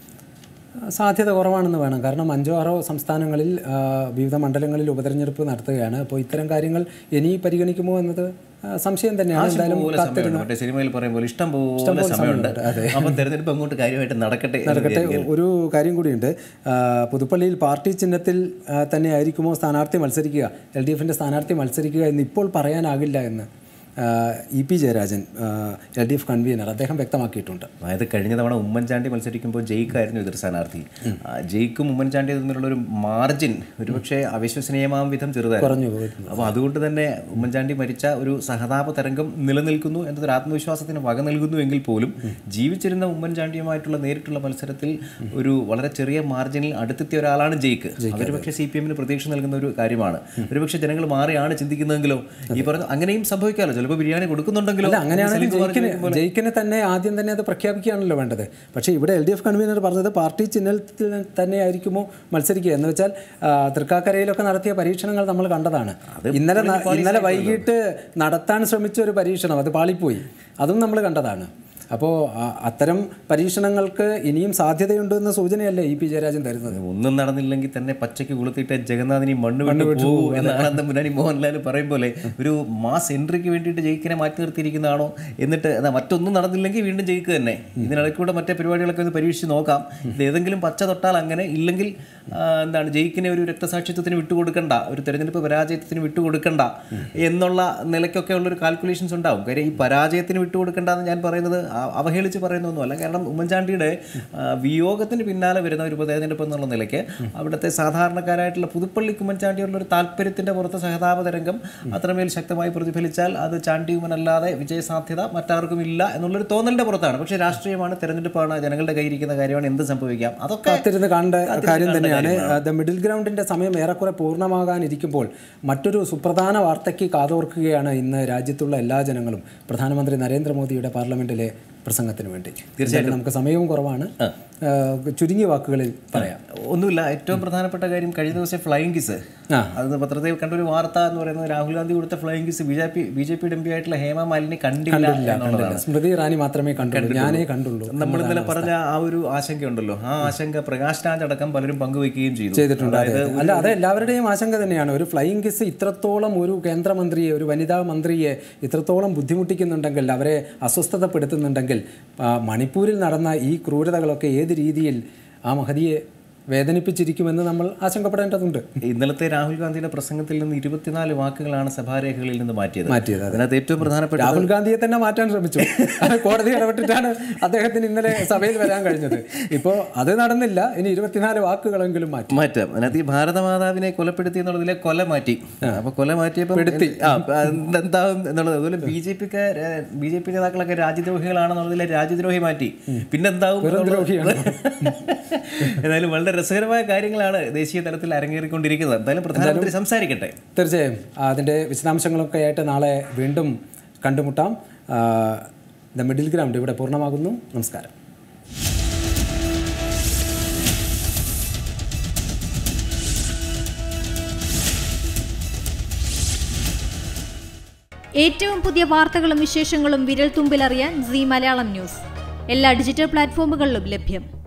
സാധ്യത കുറവാണെന്ന് വേണം കാരണം അഞ്ചോ ആറോ സംസ്ഥാനങ്ങളിൽ ആ, വിവിധ മണ്ഡലങ്ങളിൽ ഉപതെരഞ്ഞെടുപ്പ് നടത്തുകയാണ് അപ്പോൾ ഇത്തരം കാര്യങ്ങൾ ഇനി പരിഗണിക്കുമോ എന്നത് ആ, സംശയം തന്നെയാണ് എന്തായാലും പോലെ സമയമുണ്ട് മറ്റേ സിനിമയിൽ പറയുമ്പോൾ ഇഷ്ടം പോലെ സമയമുണ്ട് അപ്പം തെരഞ്ഞെടുപ്പ് അങ്ങോട്ട് കാര്യമായിട്ട് നടക്കട്ടെ എന്ന് നടക്കട്ടെ ഒരു കാര്യം കൂടിയുണ്ട് ആ, പുതുപ്പള്ളിയിൽ പാർട്ടി ചിഹ്നത്തിൽ ആ, തന്നെ ആയിരിക്കുമോ സ്ഥാനാർത്ഥി മത്സരിക്കുക എൽ ഡി എഫിൻ്റെ സ്ഥാനാർത്ഥി മത്സരിക്കുക എന്ന് ഇപ്പോൾ പറയാനാകില്ല എന്ന് ആ, E P Jayarajan L D F convener അദ്ദേഹം വ്യക്തമാക്കിയിട്ടുണ്ട് അതായത് കഴിഞ്ഞ തവണ ഉമ്മൻചാണ്ടി മത്സരിക്കുമ്പോൾ ജയിക്കായിരുന്നു എതിർ സ്ഥാനാർത്ഥി ആ, ജയിക്കും ഉമ്മൻചാണ്ടിയും തമ്മിലുള്ള ഒരു മാർജിൻ ഒരുപക്ഷെ അവിശ്വസനീയമാം വിധം ചെറുതായിരുന്നു കുറഞ്ഞു പോയിരുന്നു അപ്പോൾ അതുകൊണ്ട് തന്നെ ഉമ്മൻചാണ്ടി മരിച്ച ഒരു സഹതാപ തരംഗം നിലനിൽക്കുന്നു എന്നതൊരു ആത്മവിശ്വാസത്തിന് വക നൽകുന്നു എങ്കിൽ പോലും ജീവിച്ചിരുന്ന ഉമ്മൻചാണ്ടിയുമായിട്ടുള്ള നേരിട്ടുള്ള മത്സരത്തിൽ ഒരു വളരെ ചെറിയ മാർജിനിൽ അടുത്തെത്തിയ ഒരാളാണ് ജയിക്ക് അതൊരു പക്ഷേ സി പി എമ്മിന് പ്രതീക്ഷ നൽകുന്ന ഒരു കാര്യമാണ് ഒരുപക്ഷെ ജനങ്ങൾ മാറിയാണ് ചിന്തിക്കുന്നതെങ്കിലോ ഈ പറഞ്ഞ അങ്ങനെയും സംഭവിക്കാമല്ലോ ചിലപ്പോൾ ബിരിയാണി കൊടുക്കുന്നുണ്ടെങ്കിലോ അല്ല അങ്ങനെയാണെങ്കിൽ സലീം കുമാർ ജയിക്കിന് ചോദിക്കും പോലെ. ജയിക്കിന് തന്നെ ആദ്യം തന്നെ അത് പ്രഖ്യാപിക്കുകയാണല്ലോ വേണ്ടത് പക്ഷേ ഇവിടെ എൽ ഡി എഫ് കൺവീനർ പറഞ്ഞത് പാർട്ടി ചിഹ്നത്തിൽ തന്നെ ആയിരിക്കുമോ മത്സരിക്കുക എന്ന് വെച്ചാൽ ആ, തൃക്കാക്കരയിലൊക്കെ നടത്തിയ പരീക്ഷണങ്ങൾ നമ്മൾ കണ്ടതാണ് ഇന്നലെ ന- ഇന്നലെ വൈകിട്ട് നടത്താൻ ശ്രമിച്ച ഒരു പരീക്ഷണം അത് പാളിപ്പോയി അതും നമ്മൾ കണ്ടതാണ് അപ്പോൾ അത്തരം പരീക്ഷണങ്ങൾക്ക് ഇനിയും സാധ്യതയുണ്ട് എന്ന സൂചനയല്ലേ ഇ പി ജയരാജൻ തരുന്നത് ഒന്നും നടന്നില്ലെങ്കിൽ തന്നെ പച്ചയ്ക്ക് കൊളുത്തിയിട്ട് ജഗന്നാഥിനി മണ്ണ് വിട്ടു പോകും എന്ന് ആനന്ദ മുന്നാനി മോഹൻലാൽ പറയും പോലെ ഒരു മാസ് എൻട്രിക്ക് വേണ്ടിയിട്ട് ജയിക്കിനെ മാറ്റി നിർത്തിയിരിക്കുന്നതാണോ എന്നിട്ട് എന്നാ മറ്റൊന്നും നടന്നില്ലെങ്കിൽ വീണ്ടും ജയിക്കുക തന്നെ ഇതിനിടയ്ക്കൂടെ മറ്റേ പരിപാടികളൊക്കെ ഒന്ന് പരീക്ഷിച്ച് നോക്കാം ഇത് ഏതെങ്കിലും പച്ച തൊട്ടാൽ അങ്ങനെ ഇല്ലെങ്കിൽ ആ, എന്താണ് ജയിക്കിനെ ഒരു രക്തസാക്ഷിത്വത്തിന് വിട്ടുകൊടുക്കണ്ട ഒരു തെരഞ്ഞെടുപ്പ് പരാജയത്തിന് വിട്ടുകൊടുക്കണ്ട എന്നുള്ള നിലയ്ക്കൊക്കെ ഉള്ളൊരു കാൽക്കുലേഷൻസ് ഉണ്ടാവും കാര്യം ഈ പരാജയത്തിന് വിട്ടുകൊടുക്കണ്ട എന്ന് ഞാൻ പറയുന്നത് അ- അവഹേളിച്ച് പറയുന്നൊന്നുമല്ല കാരണം ഉമ്മൻചാണ്ടിയുടെ ആ, വിയോഗത്തിന് പിന്നാലെ വരുന്ന ഒരു ഉപതെരഞ്ഞെടുപ്പ് എന്നുള്ള നിലയ്ക്ക് അവിടുത്തെ സാധാരണക്കാരായിട്ടുള്ള പുതുപ്പള്ളിക്ക് ഉമ്മൻചാണ്ടിയുള്ള ഒരു താല്പര്യത്തിൻ്റെ പുറത്ത് സഹതാപ തരംഗം അത്രമേൽ ശക്തമായി പ്രതിഫലിച്ചാൽ അത് ചാണ്ടി ഉമ്മനല്ലാതെ വിജയസാധ്യത മറ്റാർക്കും ഇല്ല എന്നുള്ളൊരു തോന്നലിൻ്റെ പുറത്താണ് പക്ഷേ രാഷ്ട്രീയമാണ് തെരഞ്ഞെടുപ്പാണ് ജനങ്ങളുടെ കയ്യിരിക്കുന്ന കാര്യമാണ് എന്ത് സംഭവിക്കാം അതൊക്കെ കാത്തിരുന്ന് കാണേണ്ട കാത്തിരുന്ന് കാര്യം കാണേണ്ട തന്നെയാണ് കാര്യമാണ്. ദ മിഡിൽ ഗ്രൗണ്ടിന്റെ സമയം ഏറെക്കുറെ പൂർണ്ണമാകാനിരിക്കുമ്പോൾ മറ്റൊരു സുപ്രധാന വാർത്തയ്ക്ക് കാതോർക്കുകയാണ് ഇന്ന് രാജ്യത്തുള്ള എല്ലാ ജനങ്ങളും പ്രധാനമന്ത്രി നരേന്ദ്രമോദിയുടെ പാർലമെന്റിലെ പ്രസംഗത്തിന് വേണ്ടി തീർച്ചയായിട്ടും നമുക്ക് സമയവും കുറവാണ് ആ, ചുരുങ്ങിയ വാക്കുകളിൽ പറയാം ഒന്നുമില്ല ഏറ്റവും പ്രധാനപ്പെട്ട കാര്യം കഴിഞ്ഞ ദിവസം ഫ്ലൈയിങ് കിസ് ആ. അത് പത്രത്തിൽ കണ്ട ഒരു വാർത്ത എന്ന് പറയുന്നത് രാഹുൽ ഗാന്ധി കൊടുത്ത flying kiss B J P B J പിയുടെ എം പി ആയിട്ടുള്ള ഹേമ മാലിനി കണ്ടില്ല എന്നുള്ളതാണ് സ്മൃതി ഇറാനി മാത്രമേ കണ്ടുള്ളൂ ഞാനേ കണ്ടുള്ളൂ നമ്മൾ ഇന്നലെ പറഞ്ഞ ആ ഒരു ആശങ്കയുണ്ടല്ലോ ആ ആശങ്ക പ്രകാശ് രാജ് അടക്കം പലരും പങ്കുവെക്കുകയും ചെയ്തു ചെയ്തിട്ടുണ്ട് അതെ അതെ. അല്ല അത് എല്ലാവരുടെയും ആശങ്ക തന്നെയാണ് ഒരു ഫ്ലൈയിങ് കിസ് ഇത്രത്തോളം ഒരു കേന്ദ്രമന്ത്രിയെ ഒരു വനിതാ മന്ത്രിയെ ഇത്രത്തോളം ബുദ്ധിമുട്ടിക്കുന്നുണ്ടെങ്കിൽ അവരെ അസ്വസ്ഥതപ്പെടുത്തുന്നുണ്ടെങ്കിൽ ആ, മണിപ്പൂരിൽ നടന്ന ഈ ക്രൂരതകളൊക്കെ ഏത് രീതിയിൽ ആ മഹതിയെ വേദനിപ്പിച്ചിരിക്കുമെന്ന് നമ്മൾ ആശങ്കപ്പെടേണ്ടതുണ്ട് ഇന്നലത്തെ രാഹുൽ ഗാന്ധിയുടെ പ്രസംഗത്തിൽ നിന്ന് ഇരുപത്തിനാല് വാക്കുകളാണ് സഭാരേഖകളിൽ നിന്ന് മാറ്റിയത് മാറ്റിയത്, അതെ. അതിനകത്ത് ഏറ്റവും പ്രധാനപ്പെട്ട രാഹുൽ ഗാന്ധിയെ തന്നെ മാറ്റാൻ ശ്രമിച്ചു അത് കോടതി ഇടപെട്ടിട്ടാണ് അദ്ദേഹത്തിന് ഇന്നലെ സഭയിൽ വരാൻ കഴിഞ്ഞത് ഇപ്പോൾ അത് നടന്നില്ല ഇനി ഇരുപത്തിനാല് വാക്കുകളെങ്കിലും മാറ്റി മാറ്റാം അതിനകത്ത് ഈ ഭാരതമാതാവിനെ കൊലപ്പെടുത്തി എന്നുള്ളതിലെ കൊല മാറ്റി അപ്പൊ കൊല മാറ്റിയപ്പോൾ ആ, എന്താവും എന്നുള്ളത് അതുപോലെ ബി ജെ പിക്ക് ബി ജെ പി നേതാക്കളൊക്കെ രാജ്യദ്രോഹികളാണെന്നുള്ളതിലെ രാജ്യദ്രോഹി മാറ്റി പിന്നെന്താവും എന്നുള്ളത് ഏതായാലും വളരെ രസകരമായ കാര്യങ്ങളാണ് ദേശീയ തലത്തിൽ അരങ്ങേറിക്കൊണ്ടിരിക്കുന്നത് എന്തായാലും പ്രധാനമന്ത്രി സംസാരിക്കട്ടെ തീർച്ചയായും അതിൻ്റെ വിശദാംശങ്ങളൊക്കെ ആയിട്ട് നാളെ വീണ്ടും കണ്ടുമുട്ടാം ആ, ദ മിഡിൽ ഗ്രൗണ്ട് ഇവിടെ പൂർണ്ണമാകുന്നു നമസ്കാരം ഏറ്റവും പുതിയ വാർത്തകളും വിശേഷങ്ങളും വിരൽ തുമ്പിലറിയാൻ സി മലയാളം ന്യൂസ് എല്ലാ ഡിജിറ്റൽ പ്ലാറ്റ്ഫോമുകളിലും ലഭ്യം